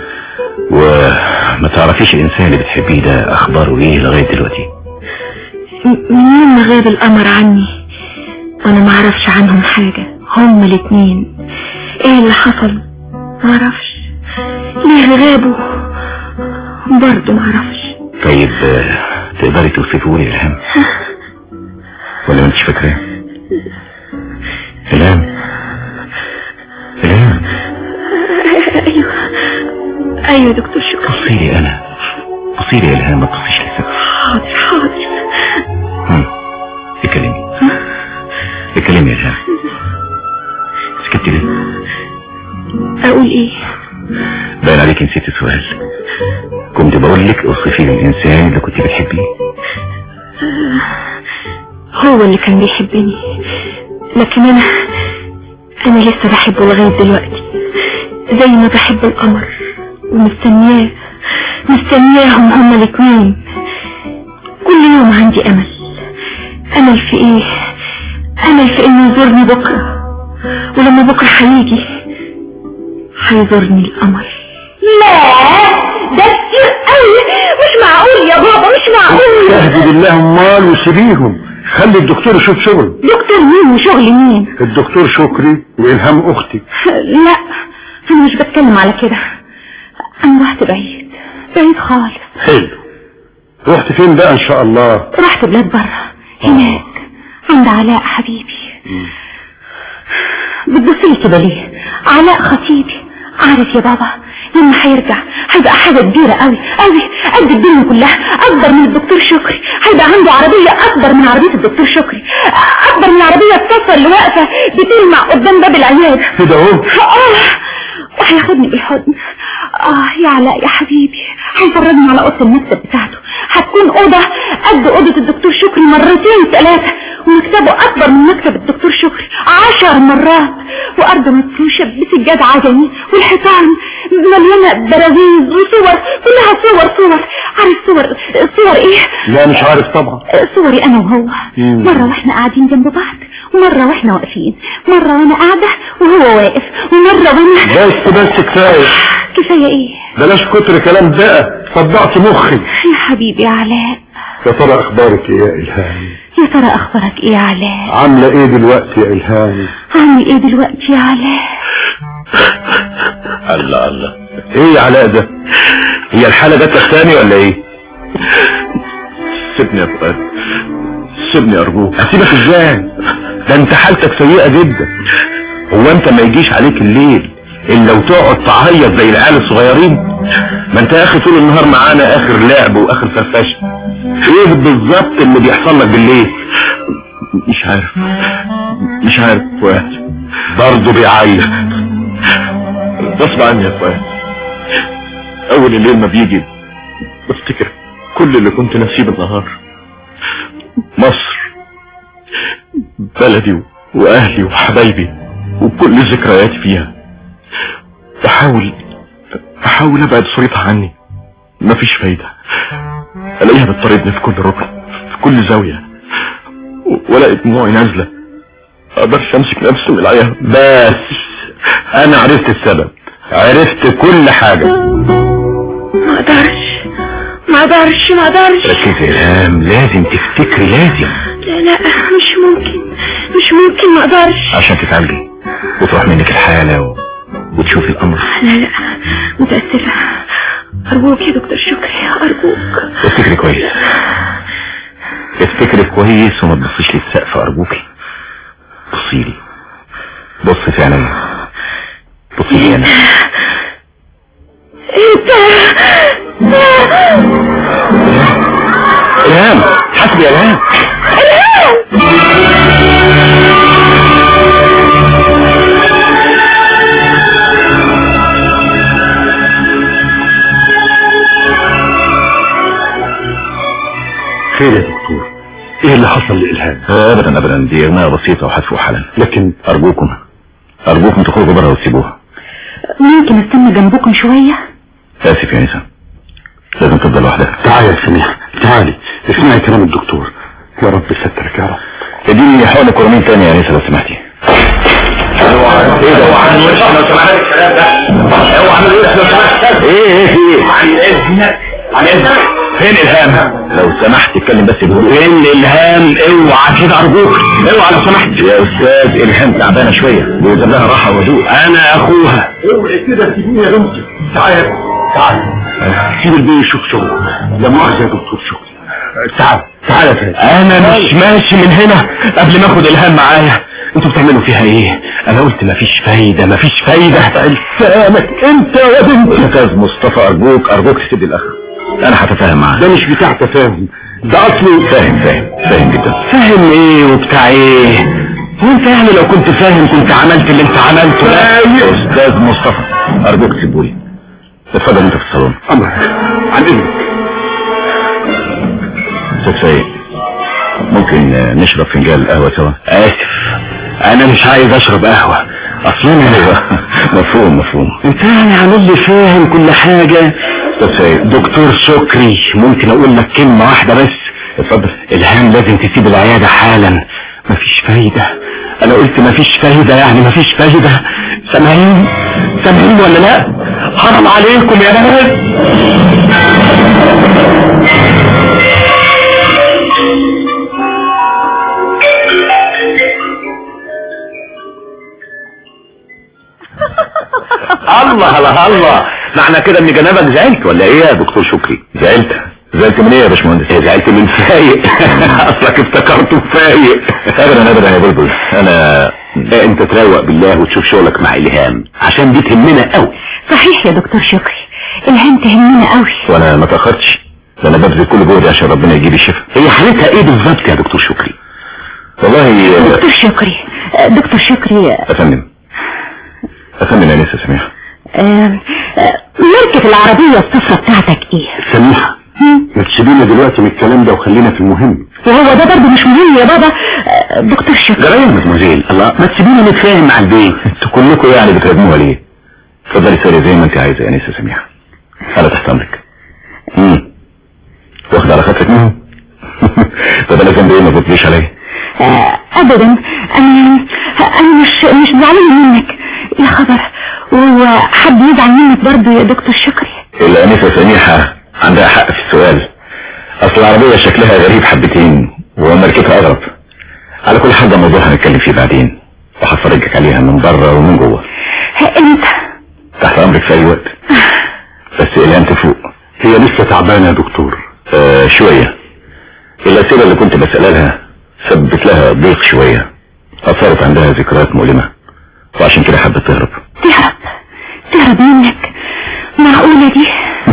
وما تعرفيش الانسان اللي بتحبيه ده اخباره ايه لغاية دلوقتي م- منين ما غاب القمر عني وانا ما اعرفش عنهم حاجة هما الاتنين ايه اللي حصل ما اعرفش ليه غابوا برضه ما اعرفش طيب آه، تقدري توصفه لي الهام ولا ما انتش فاكراه الهام الهام ايوه ايوه دكتور شكري بصي لي انا بصي لي يا الهام ما تبصيش للسقف حاضر حاضر هم، اتكلمي اتكلمي يا الهام سكتي ليه اقول ايه باين عليك نسيت السؤال كنت بقول لك اوصفي لي الانسان اللي كنت بتحبيه هو اللي كان بيحبني لكن انا انا لسه بحبه لغاية دلوقتي زي ما بحب القمر ومستنياه مستنياهم هما الاتنين كل يوم عندي امل امل في ايه امل في انه يزورني بكرة ولما بكرة هيجي هيزورني القمر لا ده كتير قوي مش معقول يا بابا مش معقول اهدي بالله امال وسيبيهم خلي الدكتور يشوف شغل دكتور مين وشغل مين الدكتور شكري والهام اختي لا انا مش بتكلم على كده انا رحت بعيد بعيد خالص حلو رحت فين بقى ان شاء الله رحت بلاد برا هناك عند علاء حبيبي بتبصلي كده ليه علاء خطيبي عارف يا بابا لما هيرجع هيبقى حاجة كبيرة قوي قوي قد الدنيا كلها اكبر من الدكتور شكري هيبقى عنده عربية اكبر من عربية الدكتور شكري اكبر من عربية الصفر اللي واقفة بتلمع قدام باب العيادة كده اهو اه وهياخدني بالحضن اه يا علاء يا حبيبي هيفرجني على اوضه المكتب بتاعته هتكون اوضه قد اوضه الدكتور شكري مرتين ثلاثه ومكتبه اكبر من مكتب الدكتور شكري عشر مرات وارضه مفروشه بسجاد عجمي والحيطان مليانه براويز وصور كلها صور صور عارف صور صور ايه لا مش عارف طبعا صوري انا وهو مم. مرة واحنا قاعدين جنب بعض ومرة واحنا واقفين مرة وانا قاعدة وهو واقف ومرة وانا بس بس كفايه كفاية ايه بلاش كتر كلام بقى صدعت مخي يا حبيبي يا علاء يا ترى اخبارك ايه يا الهام يا ترى اخبارك ايه يا علاء عامله ايه دلوقتي يا الهام عامل ايه دلوقتي يا علاء الله الله ايه يا علاء ده هي الحالة جات لك تاني ولا ايه سيبني يا فؤاد سيبني ارجوك اسيبك ازاي ده انت حالتك سيئة جدا هو انت ما يجيش عليك الليل الا وتقعد تعيط زي العيال الصغيرين ما انت يا اخي طول النهار معانا اخر لعب واخر فرفشه ايه بالظبط اللي بيحصل لك بالليل مش عارف مش عارف فؤاد برضه بيعيط غصب عني يا فؤاد اول الليل ما بيجي بفتكر كل اللي كنت ناسيه بالنهار مصر بلدي واهلي وحبايبي وكل ذكرياتي فيها بحاول بحاول ابعد صورتها عني مفيش فايدة الاقيها بتطاردني في كل ركن في كل زاوية و- والاقي دموعي نازلة اقدرش امسك نفسي من العياط بس انا عرفت السبب عرفت كل حاجة ما اقدرش ما اقدرش ما اقدرش ركز يا الهام لازم تفتكري لازم لا لا مش ممكن مش ممكن ما اقدرش عشان تتعالجي وتروح منك الحالة و... وتشوفي الامر لا لا متأسفة ارجوك يا دكتور شكري ارجوك افتكري كويس افتكري كويس وما تبصيش للسقف ارجوكي بصي لي بصي في عينيا بصي لي انا انت الهام حسبي يا الهام خير يا دكتور ايه اللي حصل لإلهام ابدا ابدا دي اغنية بسيطة وهتفوق حالا لكن ارجوكم ارجوكم تخرجوا بره وتسيبوها ممكن استنى جنبكم شوية اسف يا نسا لازم تفضل لوحدها تعالي يا سميح تعالي اسمعي كلام الدكتور يا رب سترك يا رب اديني حقن كورامين تاني يا نسا لو سمحتي ايه ده وعن وش لو سمحت الكلام ده اوعى من وش لو سمحت ايه ايه في ايه عن اذنك عن اذنك فين الهام لو سمحت اتكلم بس بهدوء فين الالهام اوعى كده ارجوك اوعى لو سمحت يا استاذ الهام تعبانه شويه لازم لها راحه وهدوء انا اخوها اوعي كده سيبيني يا بنتي تعالي تعالي سيب البيه يشوف شغله لا مؤاخذة يا دكتور شكري تعال تعال يا فندم انا مش ماشي من هنا قبل ما اخد الهام معايا انتوا بتعملوا فيها ايه انا قلت مفيش فايدة مفيش فايدة لسانك انت يا بنتي استاذ مصطفى ارجوك ارجوك تسيب الاخ انا هتفاهم معاه ده مش بتاع تفاهم ده اصله فاهم فاهم فاهم جدا فاهم ايه وبتاع ايه هو انت يعني لو كنت فاهم كنت عملت اللي انت عملته ده استاذ مصطفى ارجوك تسيبولي اتفضل انت في الصالون امرك عن اذنك استاذ سيد ممكن آه، نشرب فنجان قهوه سوا اسف انا مش عايز اشرب قهوة اصلا انا مفهوم مفهوم انت يعني عامل لي فاهم كل حاجة استاذ سيد دكتور شكري ممكن اقول لك كلمة واحدة بس اتفضل الهام لازم تسيب العيادة حالا مفيش فايدة انا قلت مفيش فايدة يعني مفيش فايدة سامعين سامعين ولا لا حرام عليكم يا ناس الله الله الله معنى كده ان جنابك زعلت ولا ايه يا دكتور شكري زعلت زعلت من ايه يا باشمهندس إيه زعلت من فايق اصلك افتكرته فايق ابدا ابدا يا بلبل انا إيه انت تروق بالله وتشوف شغلك مع الهام عشان دي تهمنا قوي صحيح يا دكتور شكري الهام تهمنا قوي وانا ما تاخرتش ده انا ببذل كل جهدي عشان ربنا يجيب الشفاء هي حالتها ايه بالظبط يا دكتور شكري والله آه، دكتور شكري آه، دكتور شكري آه، افندم افندم يا نسا سميح آه، ماركة العربية الصفرة بتاعتك ايه سميحة هم؟ ما تسيبينا دلوقتي من الكلام ده وخلينا في المهم وهو ده برضه مش مهم يا بابا آه، دكتور شكري جرايه يا مدموزيل الله ما تسيبيني نتفاهم مع البيت انتوا كلكم يعني بتردموها ليه اتفضلي سوري زي ما انت عايزه يا نسا سميحة انا تحت امرك امم واخد على خاطرك منهم طب انا ذنبي ايه ما بتجيش عليا آه، ابدا انا انا مش مش زعلان منك يا خبر وحد يزعل منك برضه يا دكتور شكري الا انسة سميحة عندها حق في السؤال اصل العربية شكلها غريب حبتين وماركتها اغرب على كل حاجة موضوع هنتكلم فيه بعدين وهفرجك عليها من بره ومن جوه انت تحت امرك في اي وقت بس الهام تفوق هي لسه تعبانة يا دكتور آه شوية الاسئلة اللي كنت بسألها لها سبت لها ضيق شوية اثرت عندها ذكريات مؤلمة وعشان كده حبت تهرب تهرب تهرب منك معقولة دي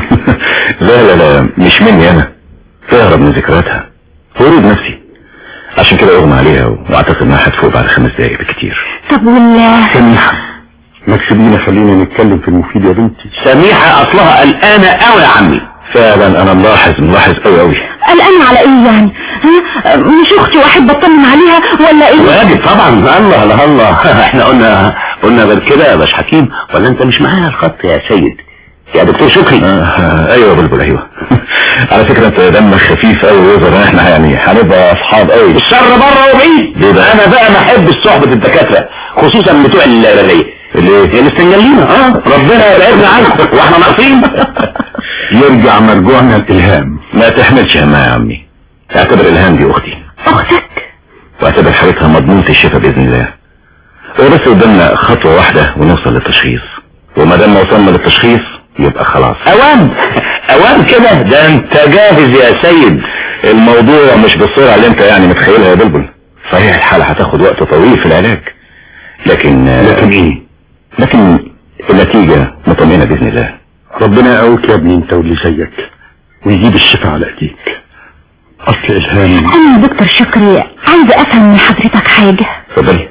لا لا لا مش مني انا تهرب من ذكرياتها ورود نفسي عشان كده اغمى عليها واعتقد انها هتفوق بعد خمس دقايق بالكتير طب وال سميحة ما تسيبينا خلينا نتكلم في المفيد يا بنتي سميحة اصلها قلقانة قوي يا عمي فعلا انا ملاحظ ملاحظ قوي قوي قلقان على ايه يعني ها مش اختي واحب اطمن عليها ولا ايه واجب طبعا الله الله الله احنا قلنا قلنا غير كده يا باش حكيم ولا انت مش معايا الخط يا سيد يا دكتور شكري آه آه ايوه بلبل ايوه على فكرة انت دمك خفيف قوي ويظهر احنا يعني هنبقى اصحاب قوي الشر بره وبعيد ليه بقى؟ انا بقى ما احبش صحبة الدكاترة خصوصا بتوع الرغية ليه؟ المستنجلين اه ربنا يبعدنا عنكم واحنا ناقصين يرجع مرجوعنا الالهام ما تحملش همها يا عمي اعتبر الهام دي اختي اختك واعتبر حالتها مضمونة الشفاء باذن الله هو بس قدامنا خطوة واحدة ونوصل للتشخيص وما دام وصلنا للتشخيص يبقى خلاص اوام اوام كده ده انت جاهز يا سيد الموضوع مش بالسرعة اللي انت يعني متخيلها يا بلبل صحيح الحالة هتاخد وقت طويل في العلاج لكن لكن ايه لكن النتيجة مطمئنة بإذن الله ربنا يقويك يا ابني انت واللي زيك ويجيب الشفاء على ايديك اصل الهام انا يا دكتور شكري عايزة افهم من حضرتك حاجة اتفضلي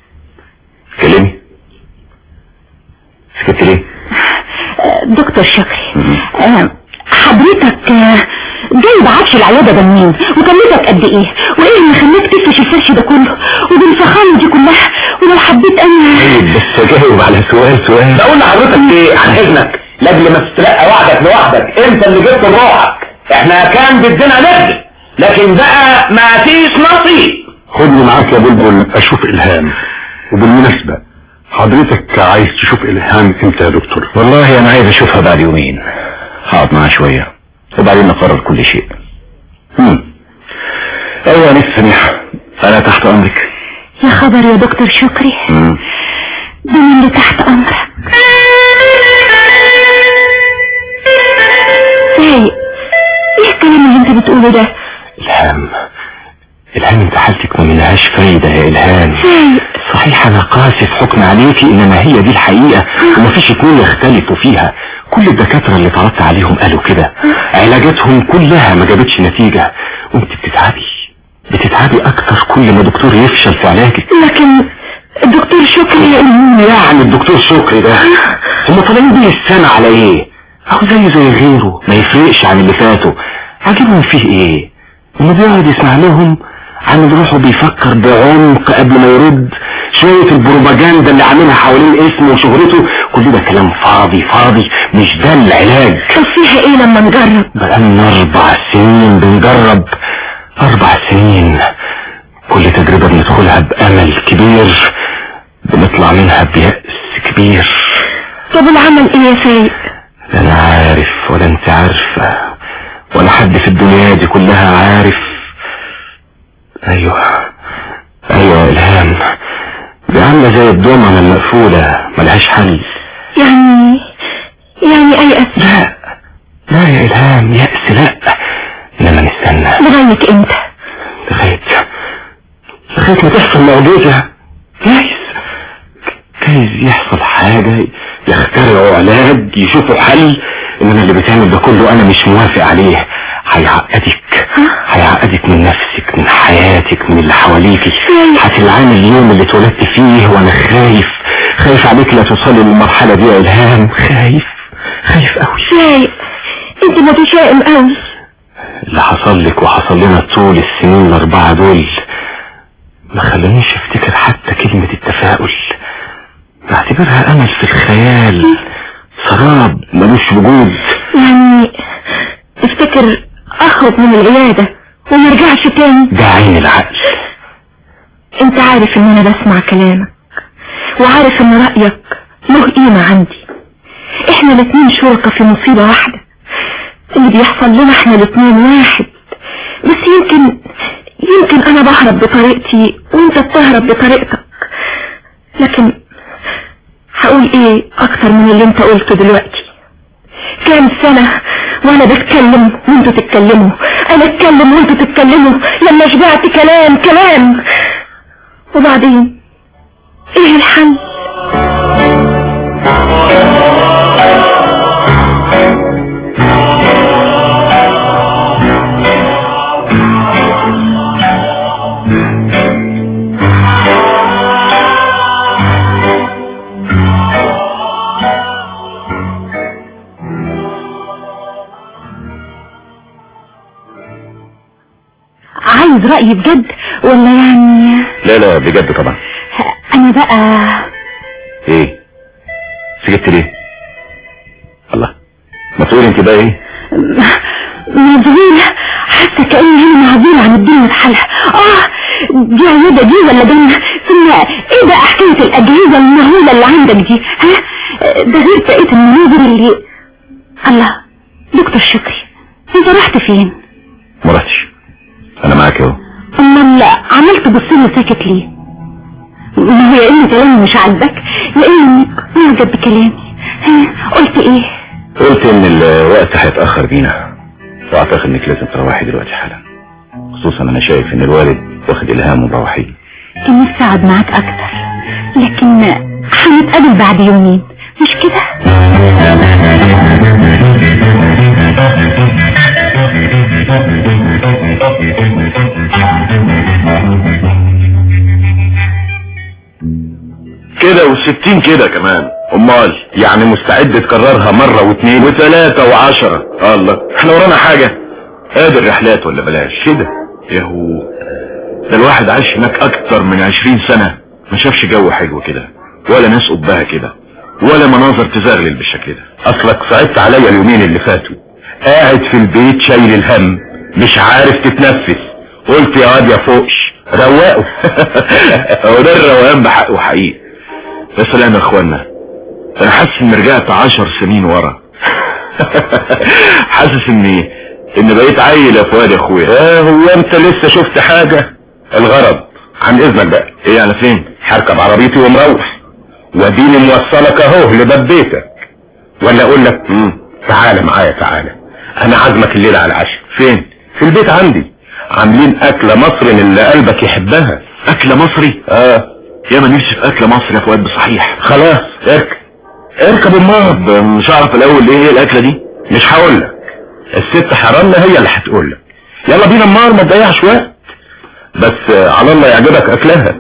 كلمي سكت ليه آه، دكتور شكري آه، حضرتك آه، جايب عفش العيادة ده منين وكلفك قد ايه وايه اللي خلاك تفرش الفرش ده كله وبالفخامة دي كلها ولو حبيت انا بس جاوب على سؤال سؤال اقول لحضرتك ايه عن اذنك لاجل ما تستلقى وحدك لوحدك انت اللي جبت روحك احنا كان بدنا نخدم لكن بقى ما فيش نصيب خدني معاك يا بلبل اشوف الهام وبالمناسبة حضرتك عايز تشوف الهام امتى يا دكتور والله انا عايز اشوفها بعد يومين هقعد معاها شوية وبعدين نقرر كل شيء مم. ايوه يا نفس سميحة انا تحت امرك يا خبر يا دكتور شكري مم. ده من اللي تحت امرك سايق ايه الكلام اللي انت بتقوله ده الهام الهام انت حالتك ما منهاش فايدة يا الهام سايق صحيح انا قاسي في حكم عليكي انما هي دي الحقيقة ومفيش اتنين يختلفوا فيها كل الدكاترة اللي اتعرضت عليهم قالوا كده علاجاتهم كلها ما جابتش نتيجة وانت بتتعبي بتتعبي اكتر كل ما دكتور يفشل في علاجك لكن الدكتور شكري يعني الدكتور شكري ده هم طالعين بيه السنة على ايه اهو زيه زي غيره ما يفرقش عن اللي فاتوا عاجبهم فيه ايه انه بيقعد يسمع لهم عن روحه بيفكر بعمق قبل ما يرد شوية البروباجندا اللي عاملها حوالين اسمه وشهرته كل ده كلام فاضي فاضي مش ده العلاج طب فيها ايه لما نجرب بقالنا اربع سنين بنجرب اربع سنين كل تجربة بندخلها بامل كبير بنطلع منها بيأس كبير طب العمل ايه يا سايق لا انا عارف ولا انت عارفة ولا حد في الدنيا دي كلها عارف ايوه ايوه يا الهام دي عاملة زي الدومنة المقفولة ملهاش حل يعني يعني ايأس لا لا يا الهام يأس لا انما نستنى لغاية امتى لغاية لغاية ما تحصل معجزة جايز جايز يحصل حاجة يخترعوا علاج يشوفوا حل انما اللي بتعمل ده كله انا مش موافق عليه هيعقدك هيعقدك من نفسك من حياتك من اللي حواليكي هتلعاني اليوم اللي اتولدت فيه وانا خايف خايف عليك لا توصلي للمرحلة دي يا الهام خايف خايف قوي سايق انت متشائم قوي اللي حصل لك وحصل لنا طول السنين الاربعة دول ما خلانيش افتكر حتى كلمة التفاؤل بعتبرها امل في الخيال سراب ملوش وجود يعني تفتكر اخرج من العيادة ومرجعش تاني ده عين العقل انت عارف ان انا بسمع كلامك وعارف ان رأيك له قيمة عندي احنا الاتنين شركة في مصيبة واحدة اللي بيحصل لنا احنا الاتنين واحد بس يمكن يمكن انا بهرب بطريقتي وانت بتهرب بطريقتك لكن هقول ايه اكتر من اللي انت قلته دلوقتي كام سنة وانا بتكلم وانتوا تتكلموا انا اتكلم وانتوا تتكلموا لما شبعت كلام كلام وبعدين ايه الحل عايز رأيي بجد ولا يعني لا لا بجد طبعا انا بقى ايه سكت ليه الله ما تقولي انت بقى ايه مذهولة حاسة كأني هنا معزولة عن الدنيا بحالها اه دي عيادة دي ولا جنة ثم ايه بقى حكاية الأجهزة المهولة اللي عندك دي ها ده غير بقية المناظر اللي الله دكتور شكري انت رحت فين ما رحتش انا معاك اهو امال عملت بصيلي ساكت ليه ما هو يا ان كلامي مش عاجبك يا انك معجب بكلامي ها قلت ايه قلت ان الوقت هيتأخر بينا واعتقد انك لازم تروحي دلوقتي حالا خصوصا انا شايف ان الوالد واخد الهام ومروحي كان نفسي اقعد معاك اكتر لكن هنتقابل بعد يومين مش كده كده والستين كده كمان امال يعني مستعد تكررها مرة واثنين وثلاثة وعشرة الله احنا ورانا حاجة ادي الرحلات ولا بلاش كده يهو ده الواحد عاش هناك اكتر من عشرين سنة ما شافش جو حلو كده ولا ناس قبها كده ولا مناظر تزغلل بالشكل ده اصلك صعبت عليا اليومين اللي فاتوا قاعد في البيت شايل الهم مش عارف تتنفس قلت يا واد يا فوقش روقه هو ده الروقان بحق وحقيقي يا سلام يا اخوانا انا حاسس اني رجعت عشر سنين ورا حاسس اني ان بقيت عيل يا فؤاد يا اخويا اه هو انت لسه شفت حاجة الغرض عن اذنك بقى ايه على فين هركب عربيتي ومروح واديني موصلك اهو لباب بيتك ولا اقول لك تعالى معايا تعالى انا عازمك الليله على العشاء فين في البيت عندي عاملين اكله مصري من اللي قلبك يحبها اكل مصري اه يا ما نفسي في اكل مصري يا فؤاد بصحيح خلاص اركب اركب امال طب مش هعرف الاول ايه هي الاكله دي مش هقول لك الست حرامنا هي اللي هتقول لك يلا بينا امال ما تضيعش وقت بس آه، على الله يعجبك اكلها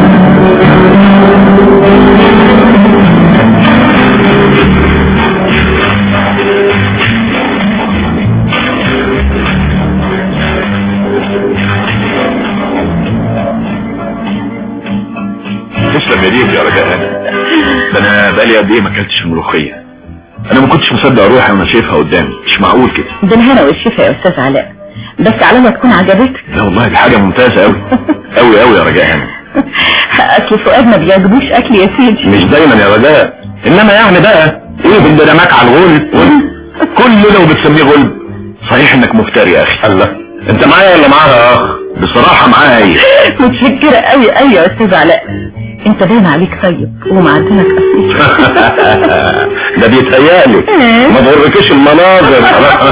تسلم يديك يا رجاء هاني ده انا بقالي قد ايه ما اكلتش الملوخيه انا ما كنتش مصدق روحي وانا شايفها قدامي مش معقول كده ده الهنا والشفا يا استاذ علاء بس على ما تكون عجبتك لا والله دي حاجه ممتازه قوي قوي قوي يا رجاء هاني اصل فؤاد ما بيعجبوش اكل يا سيدي مش دايما يا رجاء انما يعني بقى ايه بالدرامات على الغول كل ده وبتسميه غلب صحيح انك مفتري يا اخي الله انت معايا ولا معاها يا اخ بصراحه معايا هي متشكرة قوي قوي يا استاذ علاء انت باين عليك طيب ومعدنك اصيل ده بيتهيألي ما تغركش المناظر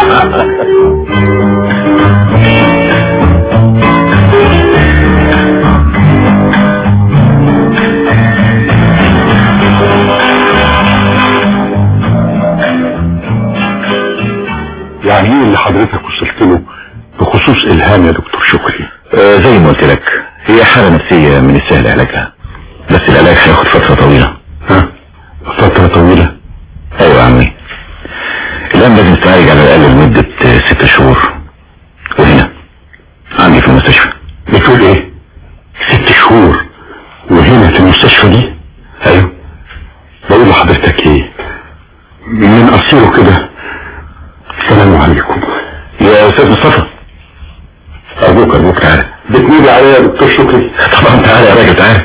يعني ايه اللي حضرتك وصلت له بخصوص الهام يا دكتور شكري آه زي ما قلت لك هي حالة نفسية من السهل علاجها بس العلاج هياخد فترة طويلة ها فترة طويلة ايوه يا عمي الان لازم تعالج على الاقل لمدة آه، ست شهور وهنا عندي في المستشفى بتقول ايه ست شهور وهنا في المستشفى دي ايوه بقول لحضرتك ايه من قصيره كده السلام عليكم يا استاذ مصطفى ارجوك ارجوك تعالى بتنادي عليا يا دكتور شكري طبعا تعالى يا راجل تعالى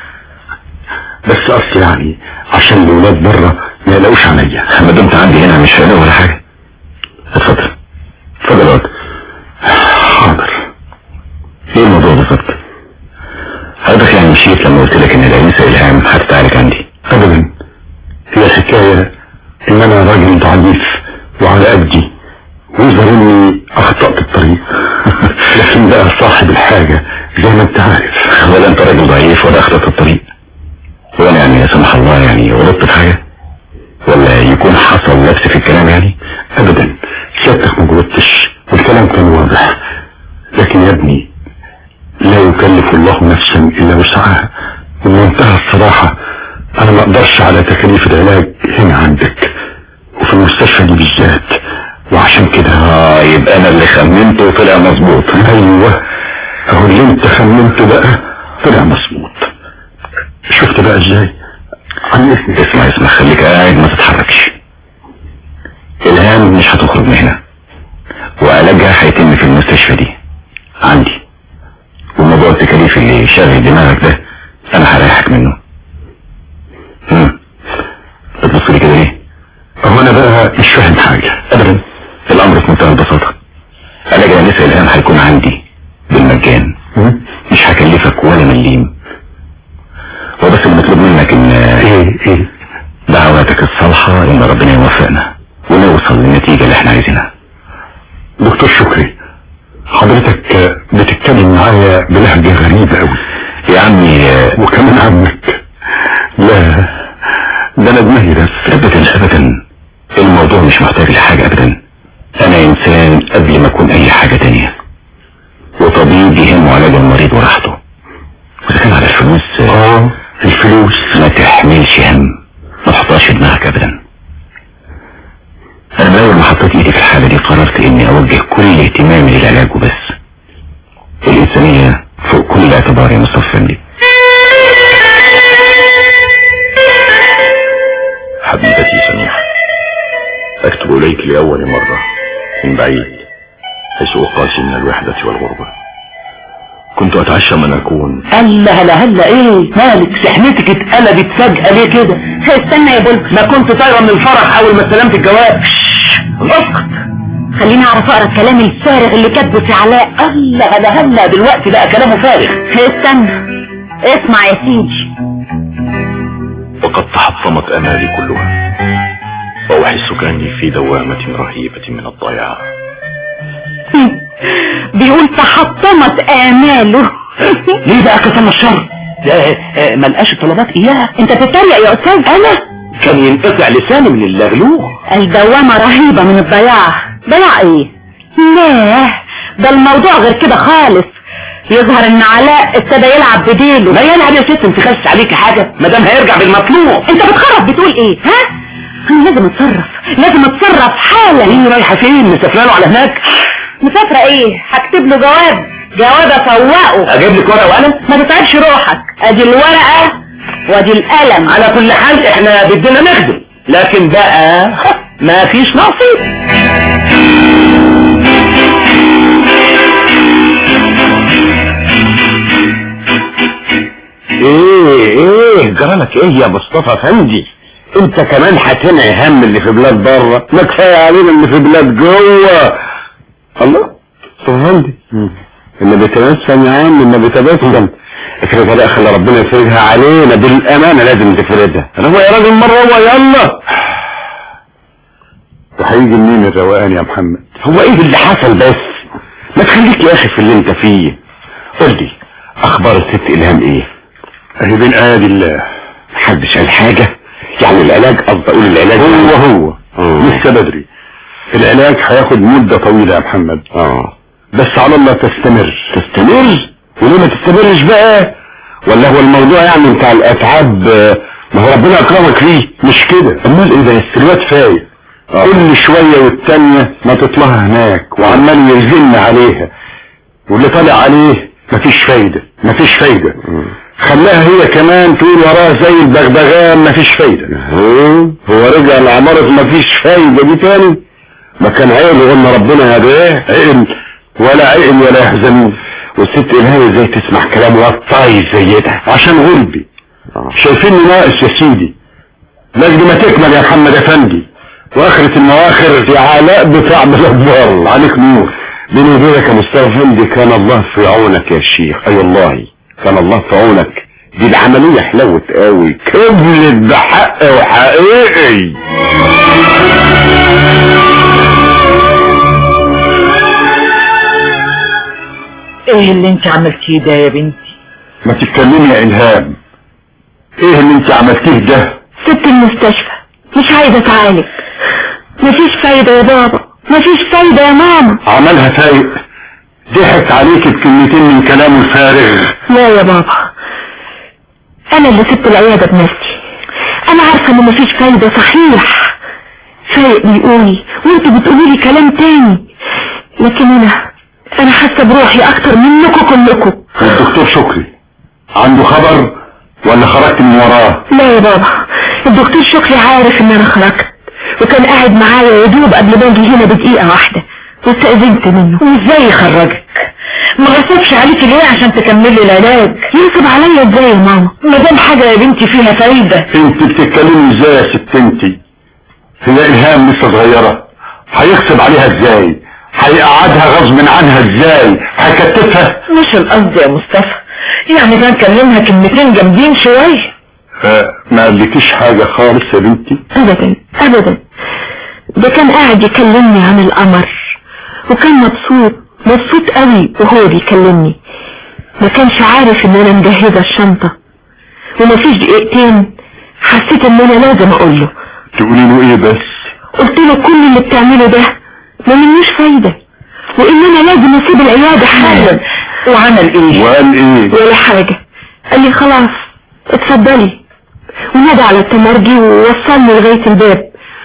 بس اصل يعني عشان الولاد بره ما يلاقوش عليا ما دمت عندي هنا مش هلاقي ولا حاجة اتفضل اتفضل اقعد حاضر ايه الموضوع بالظبط حضرتك يعني مشيت لما قلت لك ان الانسه الهام هتتعالج عندي ابدا هي حكاية ان انا راجل ضعيف وعلى قدي ويظهر اني اخطأت الطريق لكن بقى صاحب الحاجة زي ما انت عارف ولا انت راجل ضعيف ولا اخطأت الطريق وانا يعني لا سمح الله يعني غلطت في حاجة ولا يكون حصل لبس في الكلام يعني ابدا سيادتك ما جاوبتش والكلام كان واضح لكن يا ابني لا يكلف الله نفسا الا وسعها ومنتهى الصراحة انا ما اقدرش على تكاليف العلاج هنا عندك وفي المستشفى دي بالذات وعشان كده اه يبقى انا اللي خمنته وطلع مظبوط ايوه اهو اللي انت خمنته بقى طلع مظبوط شفت بقى ازاي عن اذنك اسمع اسمع خليك قاعد ما تتحركش الهام مش هتخرج من هنا وعلاجها هيتم في المستشفى دي عندي وموضوع التكاليف اللي شاغل دماغك ده انا هريحك منه هم. بتبص لي كده ليه هو انا بقى مش فاهم حاجة ابدا الامر في منتهى البساطه علاج الانسه الهام هيكون عندي بالمجان هم؟ مش هكلفك ولا مليم هو بس المطلوب منك ان ايه ايه دعواتك الصالحة ان ربنا يوفقنا ونوصل للنتيجة اللي احنا عايزينها دكتور شكري حضرتك بتتكلم معايا بلهجة غريبة قوي يا عمي آه، وكمان عنك لا ده انا دماغي بس ابدا ابدا الموضوع مش محتاج لحاجة ابدا انا انسان قبل ما اكون اي حاجة تانية وطبيب يهمه علاج المريض وراحته واذا كان على الفلوس آه، اه الفلوس ما تحملش هم ما تحطهاش في دماغك ابدا انا من اول ما حطيت ايدي في الحالة دي قررت اني اوجه كل اهتمامي للعلاج وبس الانسانية فوق كل اعتبار يا مصطفى فندي حبيبتي سميحة اكتب اليك لاول مرة من بعيد حيث اقاسي من الوحدة والغربة كنت اتعشى من اكون هلا هلا هلا ايه مالك سحنتك اتقلبت فجأة ليه كده استنى يا بلبل ما كنت طايرة من الفرح اول ما استلمت الجواب اسكت خليني اعرف اقرا الكلام الفارغ اللي كاتبه في علاء هلا هلا هلا دلوقتي بقى كلامه فارغ استنى اسمع يا سيدي وقد تحطمت امالي كلها واحس كاني في دوامة رهيبة من الضياع بيقول تحطمت اماله ليه بقى كتم الشر ده آه، ما لقاش الطلبات اياها انت بتتريق يا استاذ انا كان ينقطع لساني من اللغلوغ الدوامة رهيبة من الضياع ضياع ايه لا ده الموضوع غير كده خالص يظهر ان علاء ابتدى يلعب بديله ما يلعب يا ست انت خس عليكي حاجة ما دام هيرجع بالمطلوب انت بتخرف بتقول ايه ها انا لازم اتصرف لازم اتصرف حالا ايه رايحة فين مسافرة له على هناك مسافرة ايه هكتب له جواب جواب افوقه اجيب لك ورقة وقلم ما تتعبش روحك ادي الورقة وادي القلم على كل حال احنا بدنا نخدم لكن بقى ما فيش نصيب ايه ايه جرالك ايه يا مصطفى فندي انت كمان هتنعي هم اللي في بلاد بره ما كفايه علينا اللي في بلاد جوه الله مصطفى فندي النبي تبسم يا عم النبي تبسم افرضها بقى خلي ربنا يفرجها علينا بالامانه لازم تفرجها هو يا راجل مره هو يلا وهيجي منين الروقان يا محمد هو ايه اللي حصل بس ما تخليك يا اخي في اللي انت فيه قول لي اخبار الست الهام ايه اهي بين ايادي الله محدش قال حاجه يعني العلاج قصدي اقول العلاج هو هو لسه بدري العلاج هياخد مدة طويلة يا محمد اه بس على الله تستمر تستمر وليه ما تستمرش بقى ولا هو الموضوع يعني بتاع الاتعاب آه، ما هو ربنا اكرمك فيه مش كده امال ايه ده الواد فايق كل شوية والتانية ما تطلعها هناك وعمال يزن عليها واللي طالع عليه مفيش فايدة مفيش فايدة خلاها هي كمان تقول وراه زي البغبغان مفيش فايدة هو رجع لعمارة مفيش فايدة دي تاني ما كان عقل قلنا ربنا هداه عقل ولا عقل ولا يحزنون والست الهي ازاي تسمع كلام وطاي زي ده عشان غلبي شايفيني ناقص يا سيدي لازم ما تكمل يا محمد افندي واخرة المواخر يا علاء بتاع بلاد عليك نور بيني وبينك يا مصطفى فندي كان الله في عونك يا شيخ اي والله كان الله في عونك دي العملية حلوت قوي كبلت بحق وحقيقي ايه اللي انت عملتيه ده يا بنتي ما تتكلمي يا الهام ايه اللي انت عملتيه ده سبت المستشفى مش عايزة اتعالج مفيش فايدة يا بابا مفيش فايدة يا ماما عملها فايق ضحك عليك بكلمتين من كلامه الفارغ لا يا بابا انا اللي سبت العيادة بنفسي انا عارفة ان مفيش فايدة صحيح فايق بيقولي وانتوا بتقولي لي كلام تاني لكن انا انا حاسة بروحي اكتر منكم كلكم والدكتور شكري عنده خبر ولا خرجت من وراه لا يا بابا الدكتور شكري عارف ان انا خرجت وكان قاعد معايا يا دوب قبل ما اجي هنا بدقيقة واحدة واستأذنت منه وازاي يخرجك ما غصبش عليكي ليه عشان تكملي العلاج ينصب عليا ازاي يا ماما ما دام حاجة يا بنتي فيها فايدة انت بتتكلمي ازاي يا ست انتي هي الهام لسه صغيرة هيغصب عليها ازاي هيقعدها غصب عنها ازاي هيكتفها مش القصد يا مصطفى يعني كان كلمها كلمتين جامدين شوية آه، ما قالكيش حاجة خالص يا بنتي ابدا ابدا ده كان قاعد يكلمني عن القمر وكان مبسوط مبسوط قوي وهو بيكلمني ما كانش عارف ان انا مجهزة الشنطة ومفيش دقيقتين حسيت ان انا لازم اقول له تقولي له ايه بس قلت له كل اللي بتعمله ده ما منوش فايدة وان انا لازم اسيب العيادة حالا وعمل ايه وقال ايه ولا حاجة قال لي خلاص اتفضلي ونادى على التمرجي ووصلني لغاية الباب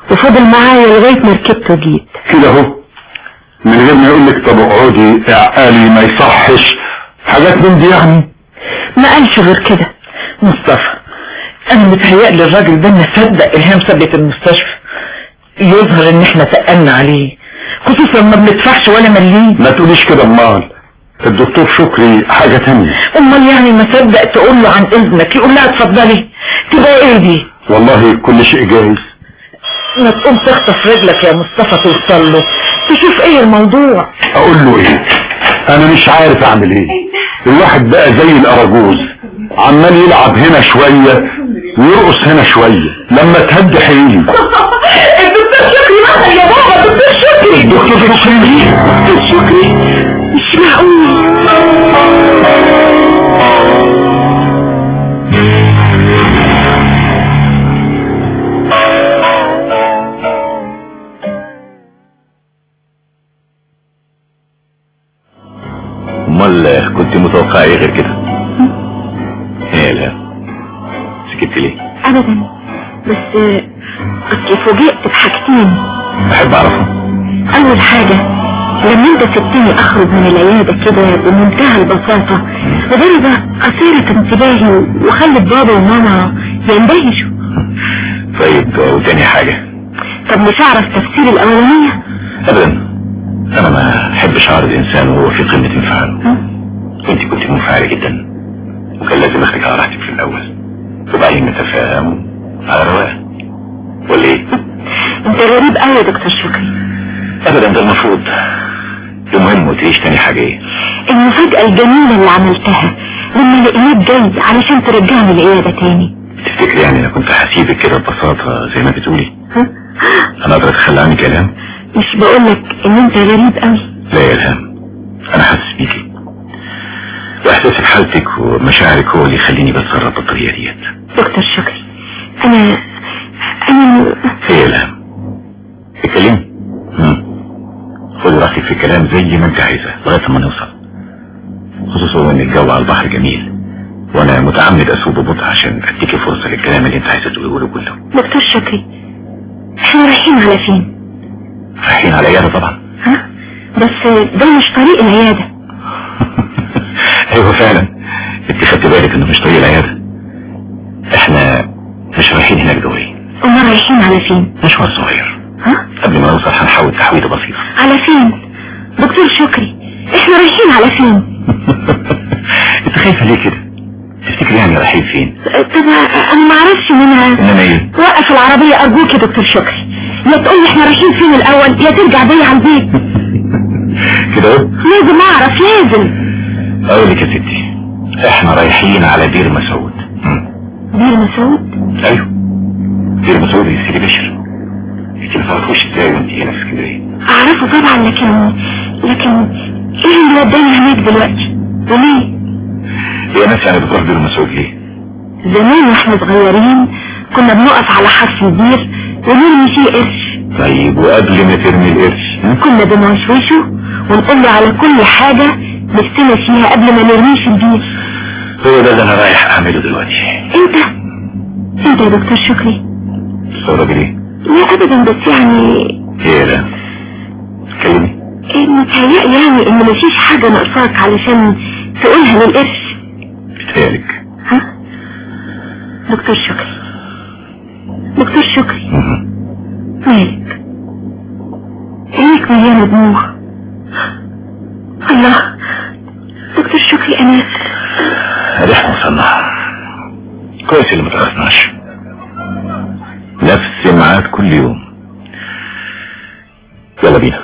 وفضل معايا لغاية ما ركبت وجيت كده اهو من غير ما يقول لك طب اقعدي اعقالي ما يصحش حاجات من دي يعني ما قالش غير كده مصطفى انا متهيألي الراجل ده ما صدق الهام سابت المستشفى يظهر ان احنا تقلنا عليه خصوصا ما بندفعش ولا مليم ما تقوليش كده امال الدكتور شكري حاجة تانية امال يعني ما صدق تقول له عن اذنك يقول لها اتفضلي تبقى ايه دي والله كل شيء جايز ما تقوم تخطف رجلك يا مصطفى توصل له تشوف ايه الموضوع اقول له ايه انا مش عارف اعمل ايه الواحد بقى زي الاراجوز عمال يلعب هنا شوية ويرقص هنا شوية لما تهد حيلي الدكتور شكري مثل يا بابا الدكتور شكري الدكتور شكري الدكتور شكري مش معقول امال كنت متوقع ايه غير كده ايه لا سكت ليه ابدا بس اصل فوجئت بحاجتين بحب اعرفهم اول حاجة لما انت سبتني اخرج من العيادة كده بمنتهى البساطة وضربة اثيرت انتباهي وخلت بابا وماما يندهشوا طيب وتاني حاجة طب مش اعرف تفسير الاولانية ابدا انا ما احبش اعرض انسان وهو في قمة انفعاله انت كنت منفعلة جدا وكان لازم اخدك على راحتك في الاول وبعدين نتفاهم على رواق ولا ايه انت غريب قوي يا دكتور شكري ابدا ده المفروض المهم وتعيش تاني حاجة ايه المفاجأة الجميلة اللي عملتها لما لقيت جاي علشان ترجعني العيادة تاني تفتكري يعني انا كنت هسيبك كده ببساطة زي ما بتقولي انا اقدر اتخلى عنك يا الهام مش بقولك ان انت غريب قوي لا يا الهام انا حاسس بيكي واحساسي بحالتك ومشاعرك هو اللي يخليني بتصرف بالطريقة ديت دكتور شكري انا انا ايه يا الهام اتكلمي مم. خدي راحتك في الكلام زي ما انت عايزة لغاية ما نوصل خصوصا ان الجو على البحر جميل وانا متعمد اسوق ببطء عشان اديكي فرصة للكلام اللي انت عايزة تقوله كله دكتور شكري احنا رايحين على فين رايحين على عيادة طبعا ها بس ده مش طريق العيادة ايوه فعلا انت خدت بالك انه مش طريق العيادة احنا مش رايحين هناك دوري وما رايحين على فين مشوار صغير ها قبل ما نوصل هنحاول تحويضة بسيطة على فين دكتور شكري احنا رايحين على فين انت خايفة ليه كده تفتكر يعني رايحين فين طب انا ما اعرفش منها انما ايه وقف العربية ارجوك يا دكتور شكري يا تقول لي احنا رايحين فين الاول يا ترجع بيا على البيت كده اهو لازم اعرف لازم اقول لك يا ستي احنا رايحين على دير مسعود مم. دير مسعود ايوه دير مسعود يا سيدي بشر انت ما تعرفوش ازاي وانت هنا في اسكندريه اعرفه طبعا لكن لكن ايه اللي وداني هناك دلوقتي وليه هي ناس يعني بتروح دير مسعود ليه زمان واحنا صغيرين كنا بنقف على حرف البير ونرمي فيه قرش طيب وقبل ما ترمي القرش ها؟ كنا بنوشوشه ونقول له على كل حاجة نفسنا فيها قبل ما نرميه في البير هو ده اللي انا رايح اعمله دلوقتي انت انت يا دكتور شكري تستغربي ليه لا ابدا بس يعني ايه لا اتكلمي إيه متهيألي يعني ان مفيش حاجة ناقصاك علشان تقولها للقرش بتهيألك ها دكتور شكري دكتور شكري مهم. مالك عينك مليانة دموع الله دكتور شكري انا ادي احنا وصلنا كويس اللي ما تاخرناش نفس ميعاد كل يوم يلا بينا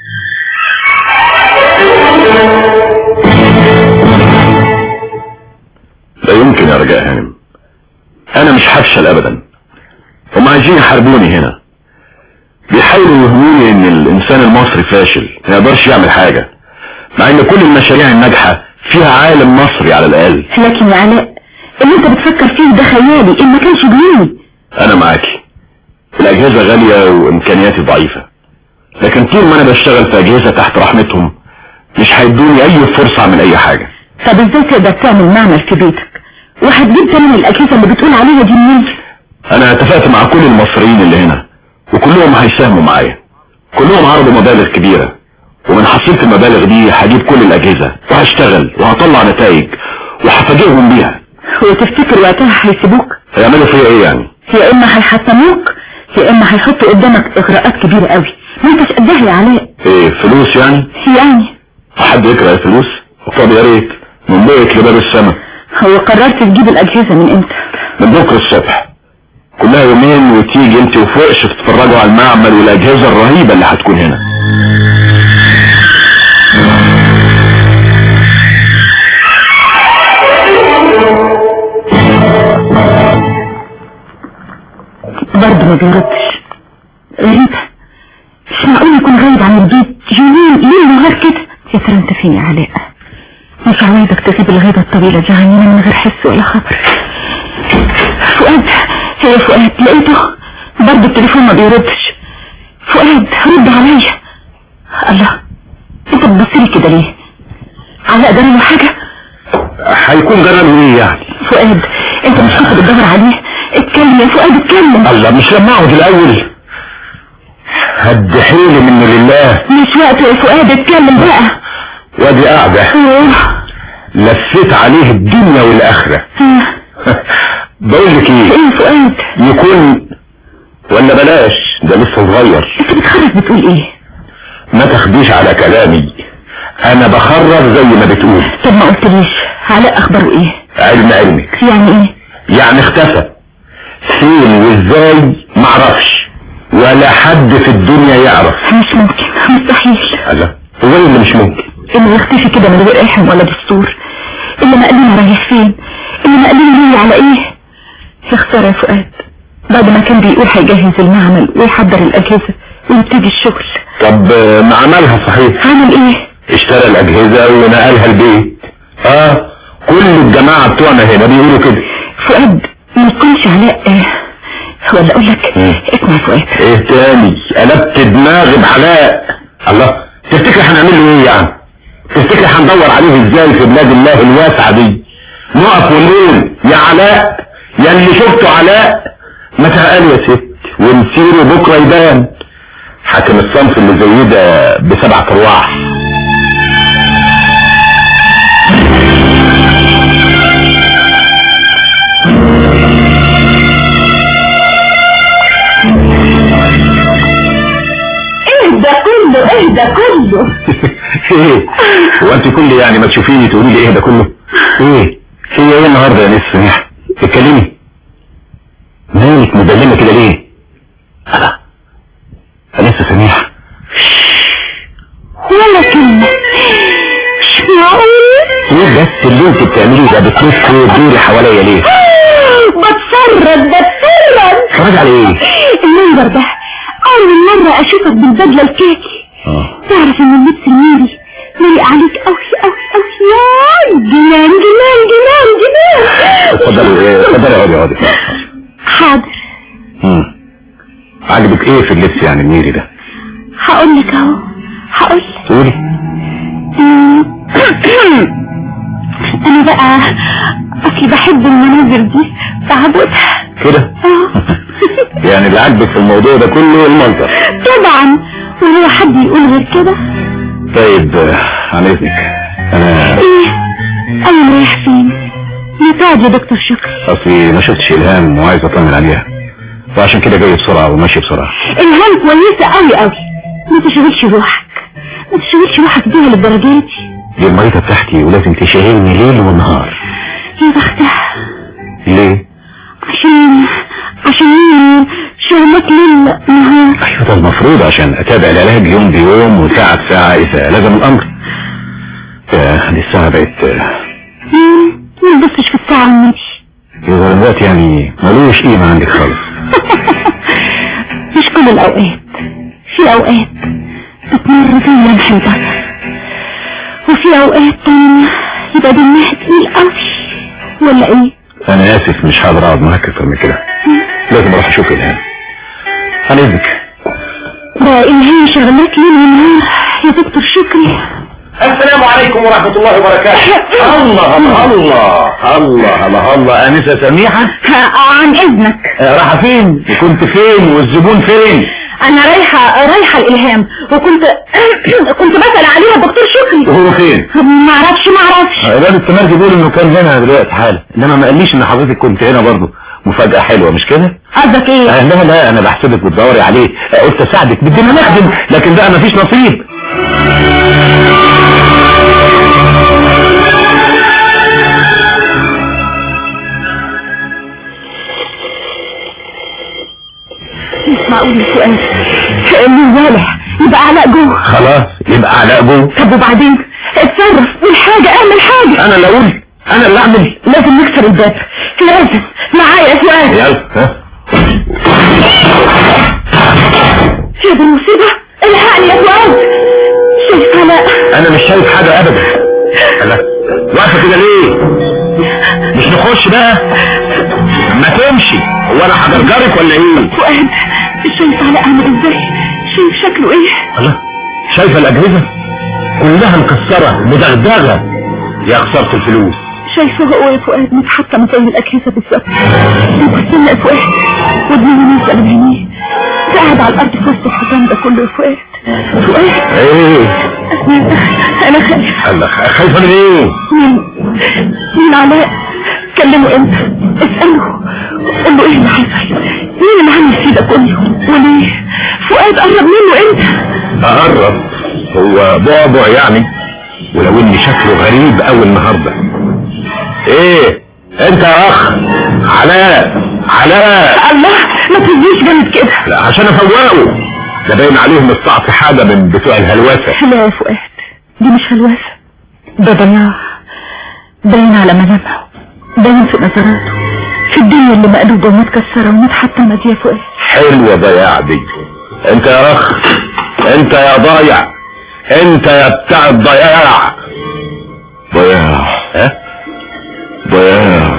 لا يمكن يا رجاء هانم انا مش هفشل ابدا هم عايزين يحاربوني هنا بيحاولوا يوهموني ان الانسان المصري فاشل ما يقدرش يعمل حاجة مع ان كل المشاريع الناجحة فيها عالم مصري على الاقل لكن يا علاء اللي انت بتفكر فيه ده خيالي ان ما كانش جنوني انا معاكي الاجهزة غالية وامكانياتي ضعيفة لكن طول ما انا بشتغل في اجهزة تحت رحمتهم مش هيدوني اي فرصة اعمل اي حاجة طب ازاي تقدر تعمل معمل في بيتك وهتجيب تاني الاجهزه اللي بتقول عليها دي منين انا اتفقت مع كل المصريين اللي هنا وكلهم هيساهموا معايا كلهم عرضوا مبالغ كبيرة ومن حصيلة المبالغ دي هجيب كل الأجهزة وهشتغل وهطلع نتائج وهفاجئهم بيها وتفتكر وقتها هيسيبوك هيعملوا فيا ايه يعني يا اما هيحطموك يا اما هيحطوا قدامك اغراءات كبيرة قوي ما انتش قدها يا علاء ايه فلوس يعني يعني حد يكره الفلوس طب يا ريت من بيت لباب السما هو قررت تجيب الاجهزة من امتى من بكره الصبح كلها يومين وتيجي انت وفوقش تتفرجوا على المعمل والاجهزة الرهيبة اللي هتكون هنا برضه ما بيردش غريبة مش معقول يكون غايب عن البيت يومين ليل نهار كده يا ترى انت فين يا علاء مش عوايدك تغيب الغيبة الطويلة دي عننا من غير حس ولا خبر فؤاد هي فؤاد لقيته برضه التليفون ما بيردش فؤاد رد عليا الله انت بتبصلي كده ليه علاء جرى له حاجة هيكون جرى ايه يعني فؤاد انت مش كنت بتدور عليه اتكلم يا فؤاد اتكلم الله مش لما اقعد الاول هد حيلي منه لله مش وقته يا فؤاد اتكلم بقى وادي قاعدة أوه. لفيت عليه الدنيا والاخرة ها. بقول لك ايه ايه يا فؤاد يكون ولا بلاش ده لسه صغير انت بتخرج بتقول ايه ما تاخديش على كلامي انا بخرج زي ما بتقول طب ما قلتليش علاء اخباره ايه علم علمك يعني ايه يعني اختفى فين وازاي معرفش ولا حد في الدنيا يعرف مش ممكن مستحيل الله هو إيه اللي مش ممكن انه يختفي كده من غير احم ولا دستور اللي ما قالنا رايح فين اللي ما قالنا ليه على ايه يا خساره يا فؤاد بعد ما كان بيقول هيجهز المعمل ويحضر الاجهزه ويبتدي الشغل طب آه، ما عملها صحيح عمل ايه اشترى الاجهزة ونقلها البيت اه كل الجماعة بتوعنا هنا بيقولوا كده فؤاد ما تكونش علاء آه، ولا اقول لك مم. اسمع فؤاد ايه تاني قلبت دماغي بعلاء الله تفتكر هنعمل له ايه يعني تفتكر هندور عليه ازاي في بلاد الله الواسعة دي نقف ونقول يا علاء يا اللي شفته علاء ما تعالي يا ست ونسيره بكرة يبان حاكم الصنف اللي زي ده بسبعة ارواح ايه ده كله ايه ده كله ايه هو انت كل يعني ما تشوفيني تقولي لي ايه ده كله ايه في ايه النهارده يا ناس سميح اتكلمي مالك مبلمه كده ليه انا لسه سميح ولا كلمة مش معقول ايه بس اللي انت بتعمليه ده بتلف وتدوري حواليا ليه بتفرج بتفرج اتفرج على ايه المنظر ده اول مرة اشوفك بالبدلة الكاكي اه تعرف ان اللبس الميري لايق عليك قوي قوي قوي يا جنان جنان جنان جنان اتفضلي ايه اتفضلي اقعدي اقعدي حاضر مم. عجبك ايه في اللبس يعني الميري ده هقول لك اهو هقول لك قولي انا بقى اصلي بحب المناظر دي بعبدها كده آه. يعني اللي عجبك في الموضوع ده كله المنظر طبعا وهو حد يقول غير كده طيب آه، عن اذنك انا ايه انا رايح فين نتاج يا دكتور شكري اصلي ما شفتش الهام وعايز اطمن عليها وعشان كده جاي بسرعة وماشي بسرعة الهام كويسة قوي قوي ما تشغلش روحك ما تشغلش روحك بيها للدرجة دي دي المريضة بتاعتي ولازم تشغلني ليل ونهار يا بختها ليه؟ عشان عشان هي شغلك ليل نهار ايوه ده المفروض عشان اتابع العلاج يوم بيوم وساعة بساعة اذا لزم الامر آه، دي الساعة بقت آه، مم، ما تبصش في الساعة والنبي يظهر الوقت يعني ملوش قيمة عندك خالص مش كل الأوقات في أوقات بتمر زي لمح البصر وفي أوقات تانية يبقى دمها تقيل قوي ولا إيه؟ انا اسف مش هقدر اقعد معاك اكتر من كده لازم اروح اشوف الهام عن اذنك ده إلهام شغلات ليل ونهار يا دكتور شكري السلام عليكم ورحمة الله وبركاته الله الله الله الله الله الله أنسة سميحة عن اذنك آه، رايحة فين وكنت فين والزبون فين انا رايحة رايحة الالهام وكنت كنت بسأل عليها الدكتور شكري وهو فين ما اعرفش ما اعرفش الواد التمرجي بيقول انه كان هنا دلوقتي حالا انما ما قاليش ان حضرتك كنت هنا برضه مفاجأة حلوة مش كده؟ قصدك ايه آه، لا لا انا بحسبك بتدوري عليه آه، قلت اساعدك بدنا نخدم لكن بقى مفيش نصيب مش معقول يا فؤاد اللي والح يبقى علاء جوه خلاص يبقى علاء جوه طب وبعدين اتصرف والحاجة اعمل حاجة انا اللي اقول انا اللي اعمل لازم نكسر الباب لازم معايا يا فؤاد يلا ها يا دي المصيبة الحقني يا فؤاد شايف علاء انا مش شايف حاجة ابدا لا واقفة كده ليه مش نخش بقى ما تمشي هو انا هجرجرك ولا ايه فؤاد شايف علاء عامل ازاي شايف شكله ايه الله شايفة الاجهزة كلها مكسرة مدغدغة يا خسارة الفلوس شايفه هو يا فؤاد متحطم زي الاجهزة بالظبط وبستنى يا فؤاد ودني نازلة من عينيه قاعد على الارض في وسط الحزام ده كله يا فؤاد فؤاد ايه انا انا خايف الله خايفة من ايه مين مين علاء كلمه انت اسأله قول له ايه اللي حصل مين اللي عمل فيه ده كله وليه فؤاد قرب منه انت اقرب هو بعبع يعني ولو ان شكله غريب اوي النهارده ايه انت يا اخ علاء علاء الله ما تجيش جامد كده لا عشان افوقه ده باين عليهم الصعب حاجه من بتوع الهلوسه لا يا فؤاد دي مش هلوسة ده ضياع باين على ملامحه باين في نظراته في الدنيا اللي مقلوبة ومتكسرة ومتحطمة دي يا فؤاد حلوه ضياع دي انت يا اخ انت يا ضايع انت يا بتاع الضياع ضياع ها ضياع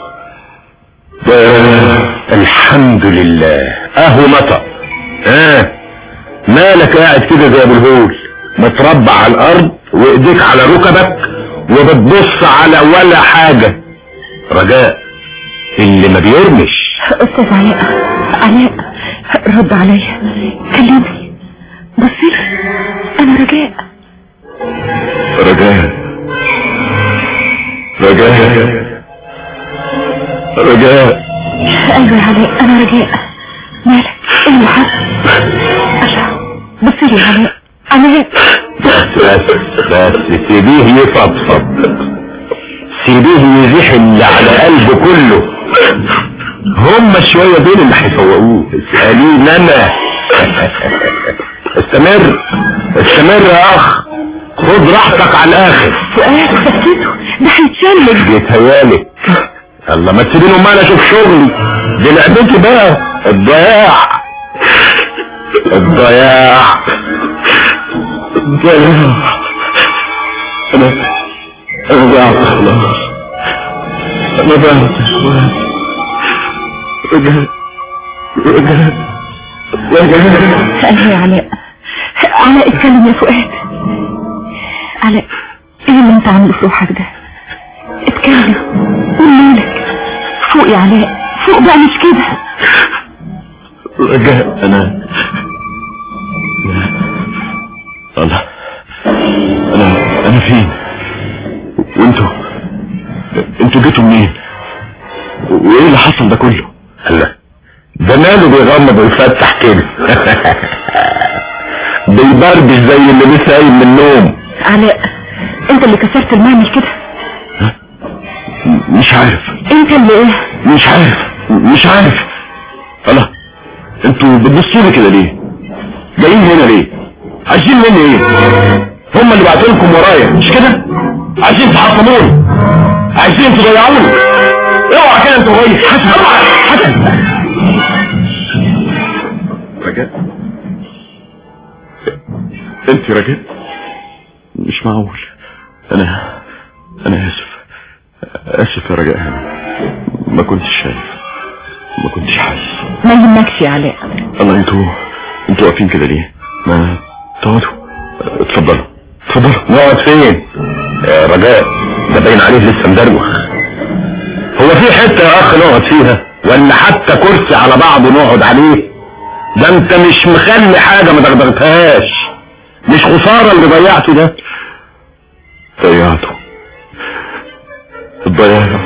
ضياع الحمد لله اهو نطق اه مالك قاعد كده زي ابو الهول متربع على الارض وايديك على ركبك وبتبص على ولا حاجة رجاء اللي ما بيرمش استاذ علاء علاء رد عليا كلمني بصي انا رجاء رجاء رجاء رجاء ايوه يا علاء انا رجاء مالك ايه اللي حصل الله بصي لي يا علاء علاء بس بس سيبيه يفضفض سيبيه يزيح اللي على قلبه كله هم شوية دول اللي هيفوقوه اسألين انا استمر استمر يا اخ خد راحتك على الاخر فؤاد سكته ده هيتشلج بيتهيالك الله ما تسيبيني امال اشوف شغلي دي لعبتي بقى الضياع الضياع ضياع انا انا ضيعت خلاص انا ضيعت رجاء رجاء رجاء ايوه يا علاء علاء اتكلم يا فؤاد علاء ايه اللي انت عامله في روحك ده اتكلم قول مالك فوق يا علاء فوق بقى مش كده رجاء انا الله انا انا فين وانتوا انتوا جيتوا منين وايه اللي حصل ده كله الله ده ماله بيغمض ويفتح كده بيبربش زي اللي لسه قايم من النوم علاء انت اللي كسرت المعمل كده مش عارف انت اللي ايه مش عارف مش عارف الله انتوا بتبصوا لي كده ليه جايين هنا ليه عايزين مني ايه هم اللي بعتوا لكم ورايا مش كده عايزين تحطموني عايزين تضيعوني اوعى كده انت وهي حسن حسن رجاء انت رجاء مش معقول انا انا اسف اسف يا رجاء انا ما كنتش شايف ما كنتش حاسس ما يهمكش يا علاء الله انتوا انتوا واقفين كده ليه ما تقعدوا اتفضلوا اتفضل نقعد فين يا رجاء ده باين عليه لسه مدروخ هو في حتة يا اخ نقعد فيها ولا حتى كرسي على بعضه نقعد عليه ده انت مش مخلي حاجة ما دغدغتهاش مش خسارة اللي ضيعته ده ضيعته ضيعته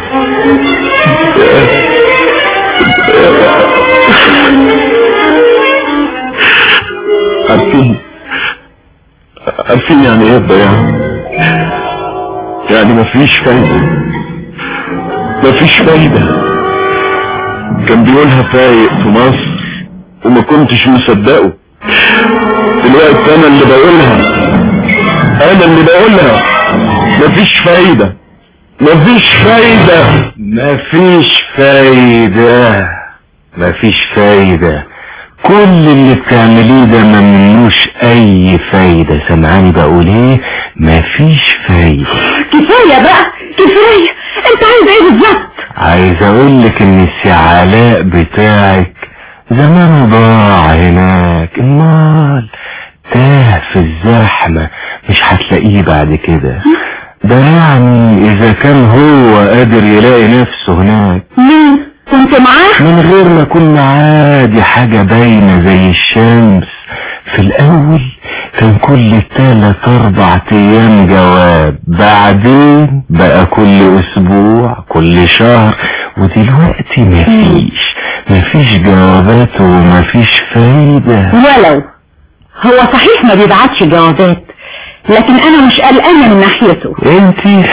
عارفين عارفين يعني ايه الضياع يعني مفيش فايدة مفيش فايدة كان بيقولها فايق في مصر وما كنتش مصدقه دلوقتي انا اللي بقولها انا اللي بقولها مفيش فايدة مفيش فايدة مفيش فايدة مفيش فايدة كل اللي بتعمليه ده ممنوش اي فايدة سمعاني بقول ايه مفيش فايدة كفاية بقى كفاية انت عايز ايه بالظبط عايز اقولك ان السي علاء بتاعك زمان ضاع هناك امال تاه في الزحمة مش هتلاقيه بعد كده ده يعني اذا كان هو قادر يلاقي نفسه هناك مين كنت معاه من غير ما كنا عادي حاجة باينة زي الشمس في الاول كان كل تلات اربع ايام جواب بعدين بقى كل اسبوع كل شهر ودلوقتي مفيش مفيش جوابات ومفيش فايدة ولو هو صحيح ما بيبعتش جوابات لكن انا مش قلقانة من ناحيته انتي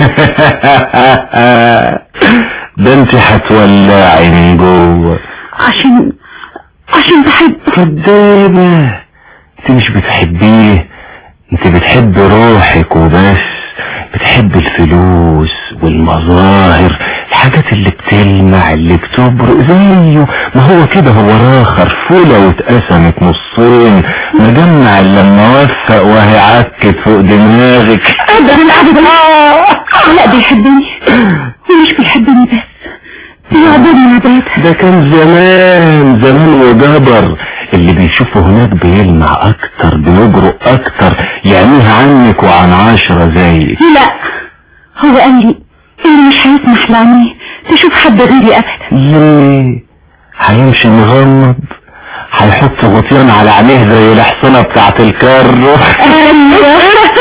ده انتي هتولعي من جوه عشان عشان بحب كدابة انت مش بتحبيه انت بتحب روحك وبس بتحب الفلوس والمظاهر الحاجات اللي بتلمع اللي بتبرق زيه ما هو كده هو راخر فولة واتقسمت نصين مجمع اللي لما وفق وهي عكت فوق دماغك ابدا ابدا لا بيحبني ومش بيحبني بس بيعبدني عبادة ده كان زمان زمان وجبر اللي بيشوفه هناك بيلمع اكتر بيجرؤ اكتر يعميها عنك وعن عشرة زيك لا هو قال لي انه مش هيسمح لعينيه تشوف حد غيري ابدا ليه هيمشي مغمض هيحط غطيان على عينيه زي الحصنة بتاعت الكر ايوه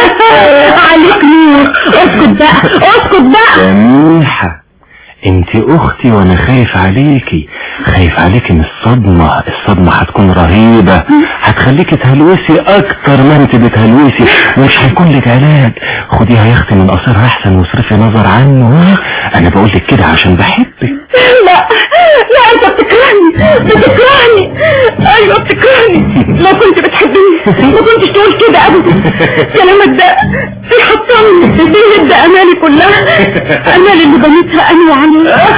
عليك نور اسكت بقى اسكت بقى سميحة انت اختي وانا خايف عليكي خايف عليكي من الصدمة الصدمة هتكون رهيبة هتخليكي تهلوسي اكتر ما انت بتهلوسي ومش هيكون لك علاج خديها يا اختي من قصيرها احسن واصرفي نظر عنه ها؟ انا بقول لك كده عشان بحبك لا لا انت بتكرهني بتكرهني ايوه بتكرهني لو كنت بتحبني ما كنتش تقول كده ابدا كلامك ده بيحطمني بيهد امالي كلها امالي اللي بنيتها انا وعلي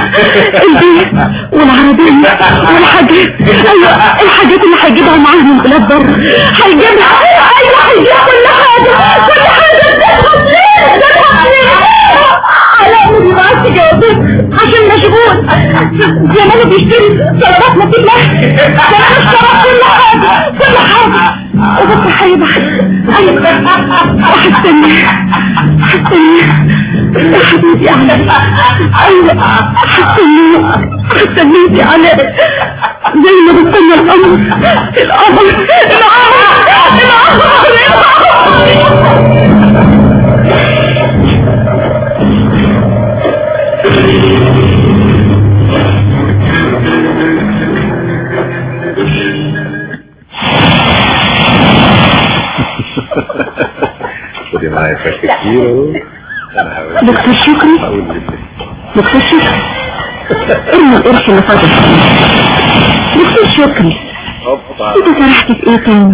البيت والعربية والحاجات ايوه الحاجات اللي هيجيبها معاه من بلاد بره هيجيبها ايوه هيجيب كل حاجة كل حاجة بتاخد ليه بتاخد ليه علاء ما بيبعتش جوابات عشان مشغول زمانه بيشتري طلبات ما كلها زمانه اشترى كل حاجة كل حاجة وبس هيبعت ايوه وهستنى هستنى يا حبيبي علاء ايوه هستنى هستنى يا علاء زي ما بستنى القمر القمر القمر القمر خدي معايا فك كتير دكتور شكري دكتور شكري ارمي القرش اللي فاضل دكتور شكري انت سرحت في ايه تاني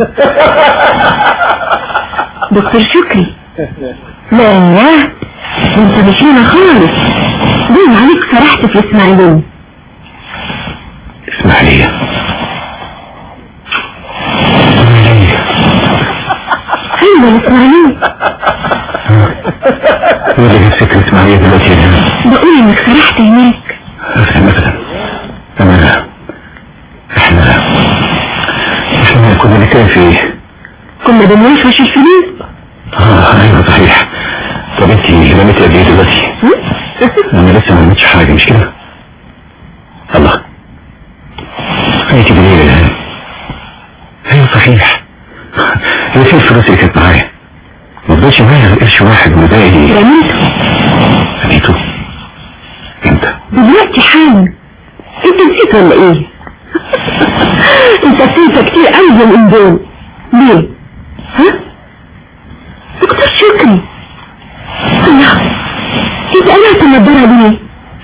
دكتور شكري لا انت مش هنا خالص باين عليك سرحت في الاسماعيلية اسماعيلية ايوه الاسماعيلية ايه اللي جاب فكرة اسماعيلية دلوقتي يا جماعة بقول انك سرحت هناك ابدا ابدا انا لا احنا احنا كنا بنتكلم في ايه كنا بنوفش الفلوس اه ايوه صحيح طب انت رميتي قد ايه دلوقتي انا لسه ما عملتش حاجه مش كده الله رميتي بالليل يا الهام ايوه صحيح هي فين الفلوس اللي كانت معايا ما فضلش معايا غير قرش واحد والباقي رميته رميته امتى دلوقتي حالا انت نسيت ولا ايه انت بتنسى كتير قوي من دول ليه ها دكتور شكري الله انت قلعت النضاره ليه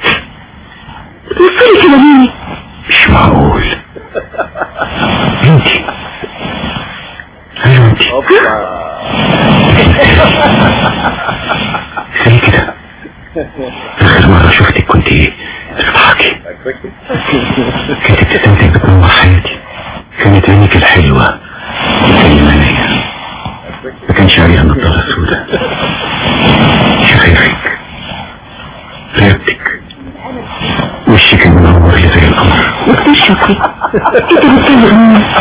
بتوصلي كده ليه مش معقول انت ايوه انت زي كده اخر مرة شفتك كنت ايه بتضحكي كانت ابتسامتك بتنور حياتي كانت عينيك الحلوة زي المنايا ما كانش عليها نظارة سوداء شفايفك رقبتك وشك المنور اللي زي القمر دكتور شكري انت بتكلم مين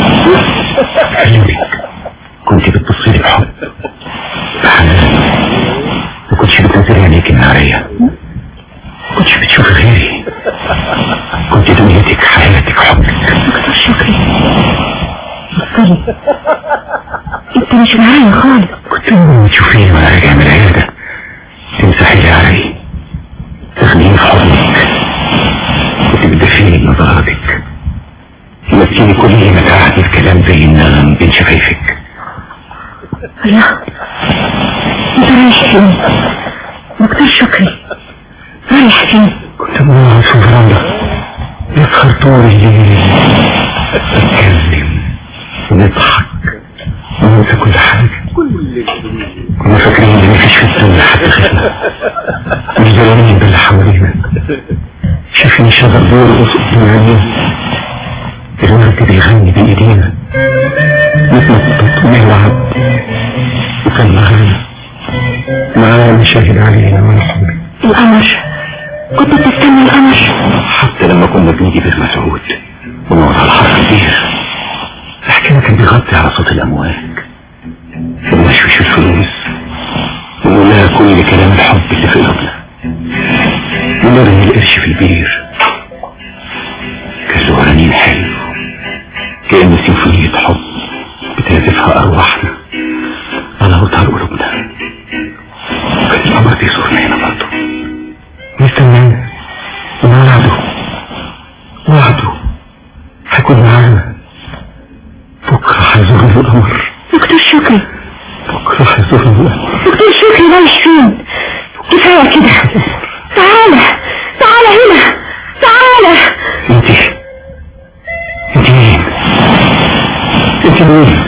كلمك كنت بتبصي لي بحب بحنان ما كنتش بتنزلي عينيك النارية ما كنتش بتشوفي غيري كنت دنيتك حياتك حبك دكتور شكري بصلي انت مش معايا خالص كنت لما تشوفيني وانا راجع من العيادة تمسحي لي علي تاخديني في حضنك كنت بتدفيني بنظراتك تمثلي كل متاعتي الكلام زي النغم بين شفايفك الله انت رايح فين دكتور شكري رايح فين كنت بقعد في الفرندا نسهر طول الليل نتكلم ونضحك وننسى كل حاجة كنا فاكرين ان مفيش في الدنيا حد غيرنا مش ظالمين باللي حوالينا شايفين الشجر بيرقص قدام عينينا الورد بيغني بايدينا نتنطط ونلعب وكان معانا معانا شاهد علينا ونحب القمر كنت بتستنى القمر حتى لما كنا بنيجي بير مسعود ونقعد على الحر كبير الحكاية كان بيغطي على صوت الأمواج ونشوش الفلوس ونقول لها كل كلام الحب اللي في قلوبنا ونرمي القرش في البير كان له رنين حلو كأن سيمفونية حب بتعزفها أرواحنا على أوتار قلوبنا كان القمر بيزورنا هنا برضه ويستنانا ونعده وعده هيكون معانا بكرة هيزورنا القمر دكتور شكري بكرة هيزورنا القمر دكتور شكري رايح فين كفاية كده تعالى تعالى هنا تعالى انت انت مين انت مين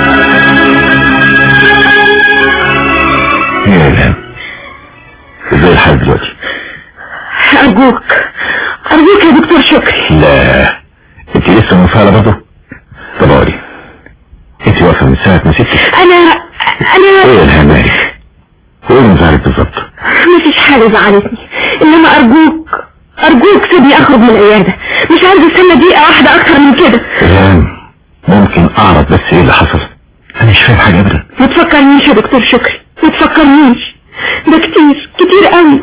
يا الهام ازاي الحال دلوقتي أرجوك أرجوك يا دكتور شكري لا انت لسه منفعلة برضه طب اقولي انت واقفة من ساعة ما سبتك أنا أنا ايه يا الهام مالك وايه اللي مزعلك بالظبط مفيش حاجة زعلتني إنما أرجوك أرجوك سيبني أخرج من العيادة مش عايزة استنى دقيقة واحدة أكتر من كده الهام ممكن اعرف بس ايه اللي حصل انا مش فاهم حاجة ابدا ما تفكرنيش يا دكتور شكري ما تفكرنيش ده كتير كتير قوي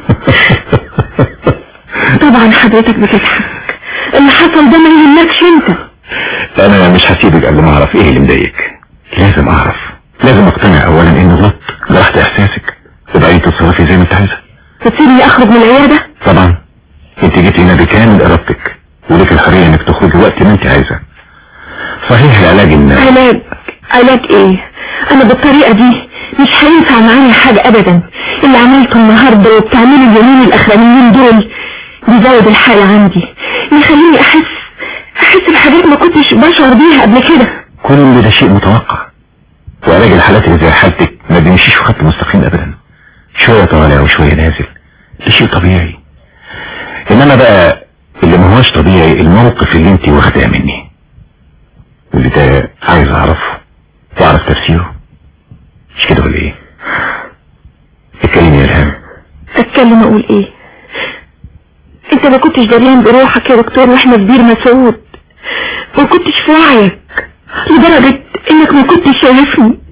طبعا حضرتك بتضحك اللي حصل ده ما يهمكش انت انا مش هسيبك قبل ما اعرف ايه اللي مضايقك لازم اعرف لازم اقتنع اولا ان غلط جرحت احساسك وبعدين تتصرفي زي ما انت عايزه تسيبني اخرج من العيادة طبعا انت جيتي هنا بكامل ارادتك ولك الحريه انك تخرجي وقت ما انت عايزه صحيح العلاج ان علاج علاج ايه انا بالطريقة دي مش هينفع معايا حاجة ابدا اللي عملته النهاردة وبتعمله اليومين الاخرانيين دول بيزود الحالة عندي يخليني احس احس بحاجات ما كنتش بشعر بيها قبل كده كل ده شيء متوقع وعلاج الحالات اللي زي حالتك ما بيمشيش في خط مستقيم ابدا شوية طالع وشوية نازل ده شيء طبيعي انما بقى اللي ما هوش طبيعي الموقف اللي انت واخداه مني واللي ده عايز اعرفه واعرف تفسيره مش كده ولا ايه اتكلمي يا الهام اتكلم اقول ايه انت ما كنتش دريان بروحك يا دكتور واحنا في بير مسعود ما كنتش في وعيك لدرجة انك ما كنتش شايفني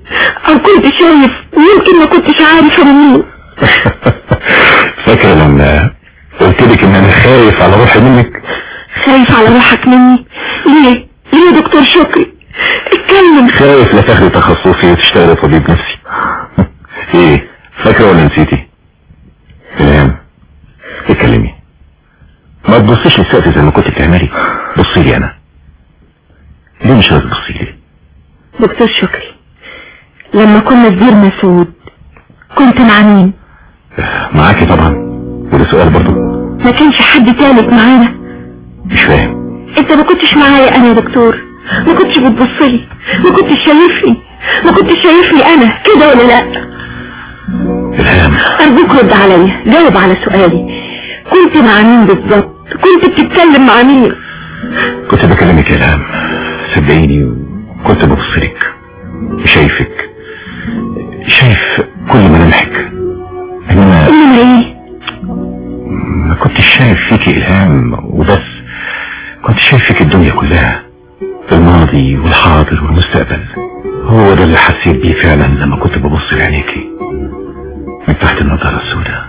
او كنت شايف ويمكن ما كنتش عارف انا مين فاكرة لما قلت لك ان انا خايف على روحي منك خايف على روحك مني ليه ليه يا دكتور شكري اتكلم خايف لا تاخدي تخصصي وتشتغلي طبيب نفسي ايه فاكرة ولا نسيتي الهام اتكلمي ما تبصيش للسقف زي ما كنت بتعملي بصي لي انا ليه مش عايز تبصي لي دكتور شكري لما كنا في بير مسعود كنت مع مين معاكي طبعا وده سؤال برضو ما كانش حد تالت معانا مش فاهم انت ما كنتش معايا انا يا دكتور ما كنتش بتبصلي ما كنتش شايفني ما كنتش شايفني انا كده ولا لا الهام ارجوك رد عليا جاوب على سؤالي كنت مع مين بالظبط كنت بتتكلم مع مين كنت بكلمك يا الهام صدقيني وكنت ببصلك شايفك شايف كل ملامحك انما انما ايه ما كنتش شايف فيك الهام وبس كنت شايف فيك الدنيا كلها الماضي والحاضر والمستقبل هو ده اللي حسيت بيه فعلا لما كنت ببص لعينيكي من تحت النظارة السوداء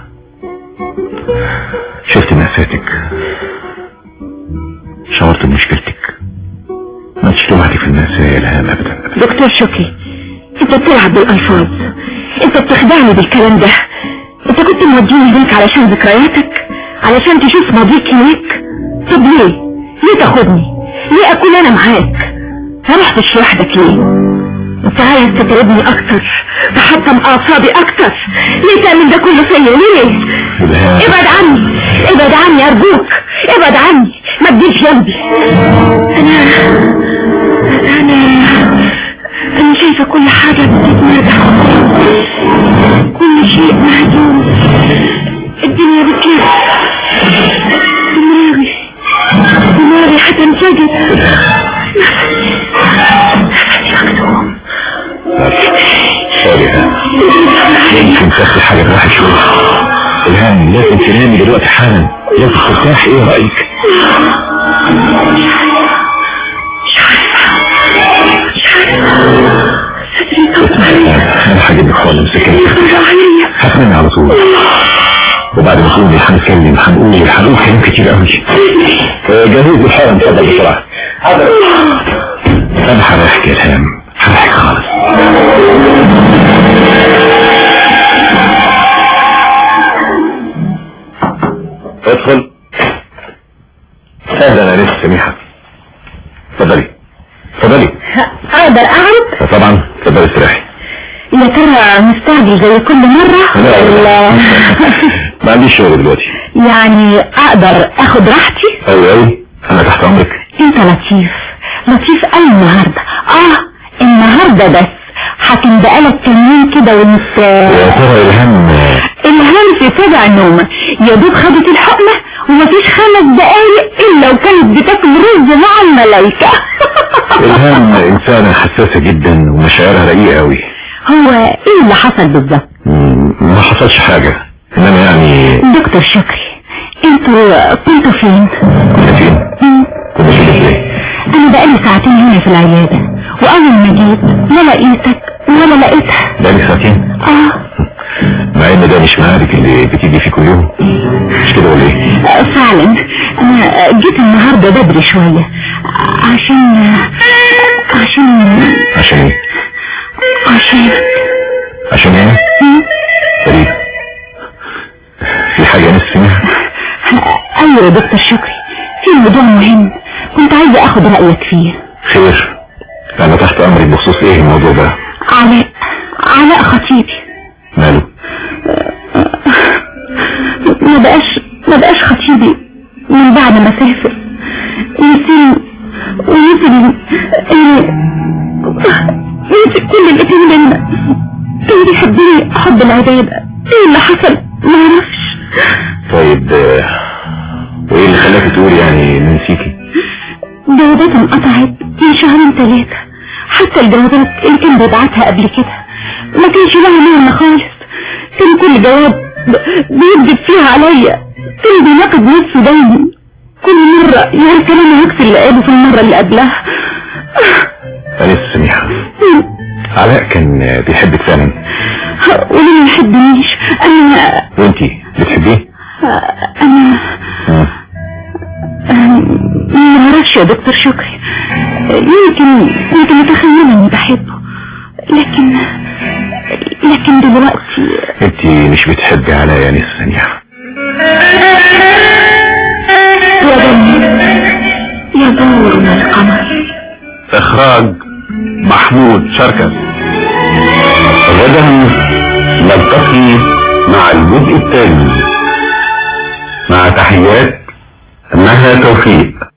شفت مأساتك شعرت بمشكلتك ما انتش لوحدك في المأساة يا الهام ابدا دكتور شكري انت بتلعب بالالفاظ انت بتخدعني بالكلام ده انت كنت موديني هناك علشان ذكرياتك علشان تشوف ماضيك هناك طب ليه ليه تاخدني ليه اكون انا معاك ما رحتش لوحدك ليه انت عايز تتعبني اكتر تحطم اعصابي اكتر ليه تعمل ده كله فيا ليه الهام ابعد عني ابعد عني ارجوك ابعد عني ما تجيش جنبي انا انا انا شايفه كل حاجه بتتمادى كل شيء مهزوم الدنيا بتلف دماغي دماغي هتنفجر نفسي مكتوم سوري الهام يمكن تاخدي حاجة راحة شوية الهام لازم تنامي دلوقتي حالا لازم ترتاح ايه رأيك صدري طبعا انا هجيب لك حوالي مسكنة عليا هتنامي على طول وبعد ما تقومي هنتكلم هنقول هنقول كلام كتير قوي جهز لي الحالة اتفضل بسرعة انا هريحك يا الهام هريحك خالص ادخل اهلا يا ناس سميحة اتفضلي اتفضلي اقدر اقعد طبعا اتفضلي استريحي يا ترى مستعجل زي كل مرة لا. ولا ما عنديش شغل دلوقتي يعني اقدر اخد راحتي اوي اوي انا تحت امرك انت لطيف لطيف قوي النهاردة اه النهاردة بس حكم بقالك كام يوم كده وانت يا ترى الهام الهام في سبع نوم يا دوب خدت الحقنة ومفيش خمس دقايق الا وكانت بتاكل رز مع الملايكة الهام انسانة حساسة جدا ومشاعرها رقيقة قوي هو ايه اللي حصل بالظبط مم، ما حصلش حاجة انما يعني دكتور شكري انتوا كنتوا فين كنا فين مم. كنا فين ازاي انا بقالي ساعتين هنا في العيادة واول ما جيت لا لقيتك ولا لقيتها بقالي ساعتين اه مع ان ده مش ميعادك اللي بتيجي فيه كل يوم مش كده ولا ايه فعلا انا جيت النهاردة بدري شوية عشان عشان عشان ايه عشان عشان ايه فريد في حاجة نفسي منها ايوه يا دكتور شكري في موضوع مهم كنت عايزة اخد رأيك فيه خير انا تحت امرك بخصوص ايه الموضوع ده علاء علاء خطيبي ماله ما بقاش ما بقاش خطيبي من بعد ما سافر نسي ونسي ال- نسي كل اللي كان بينا كان بيحبني حب العبادة ايه اللي حصل ما اعرفش طيب آه، وايه اللي خلاك تقول يعني إن نسيكي جوابات انقطعت من شهرين ثلاثة حتى الجوابات اللي كان بيبعتها قبل كده ما كانش لها معنى خالص كان كل جواب ب- بيكذب فيها عليا كان بيناقض نفسه دايما كل مرة يقول كلام عكس اللي قاله في المرة اللي قبلها أنس سميحة علاء كان بيحبك فعلا قولي ما يحبنيش انا وانتي بتحبيه انا مم. ما اعرفش يا دكتور شكري يمكن يمكن اتخيل اني بحبه لكن لكن دلوقتي انتي مش بتحبي علاء يا نيس ثانية يا بني يا دورنا القمر اخراج محمود شركس غدا نلتقي مع الجزء الثاني مع تحيات مها توفيق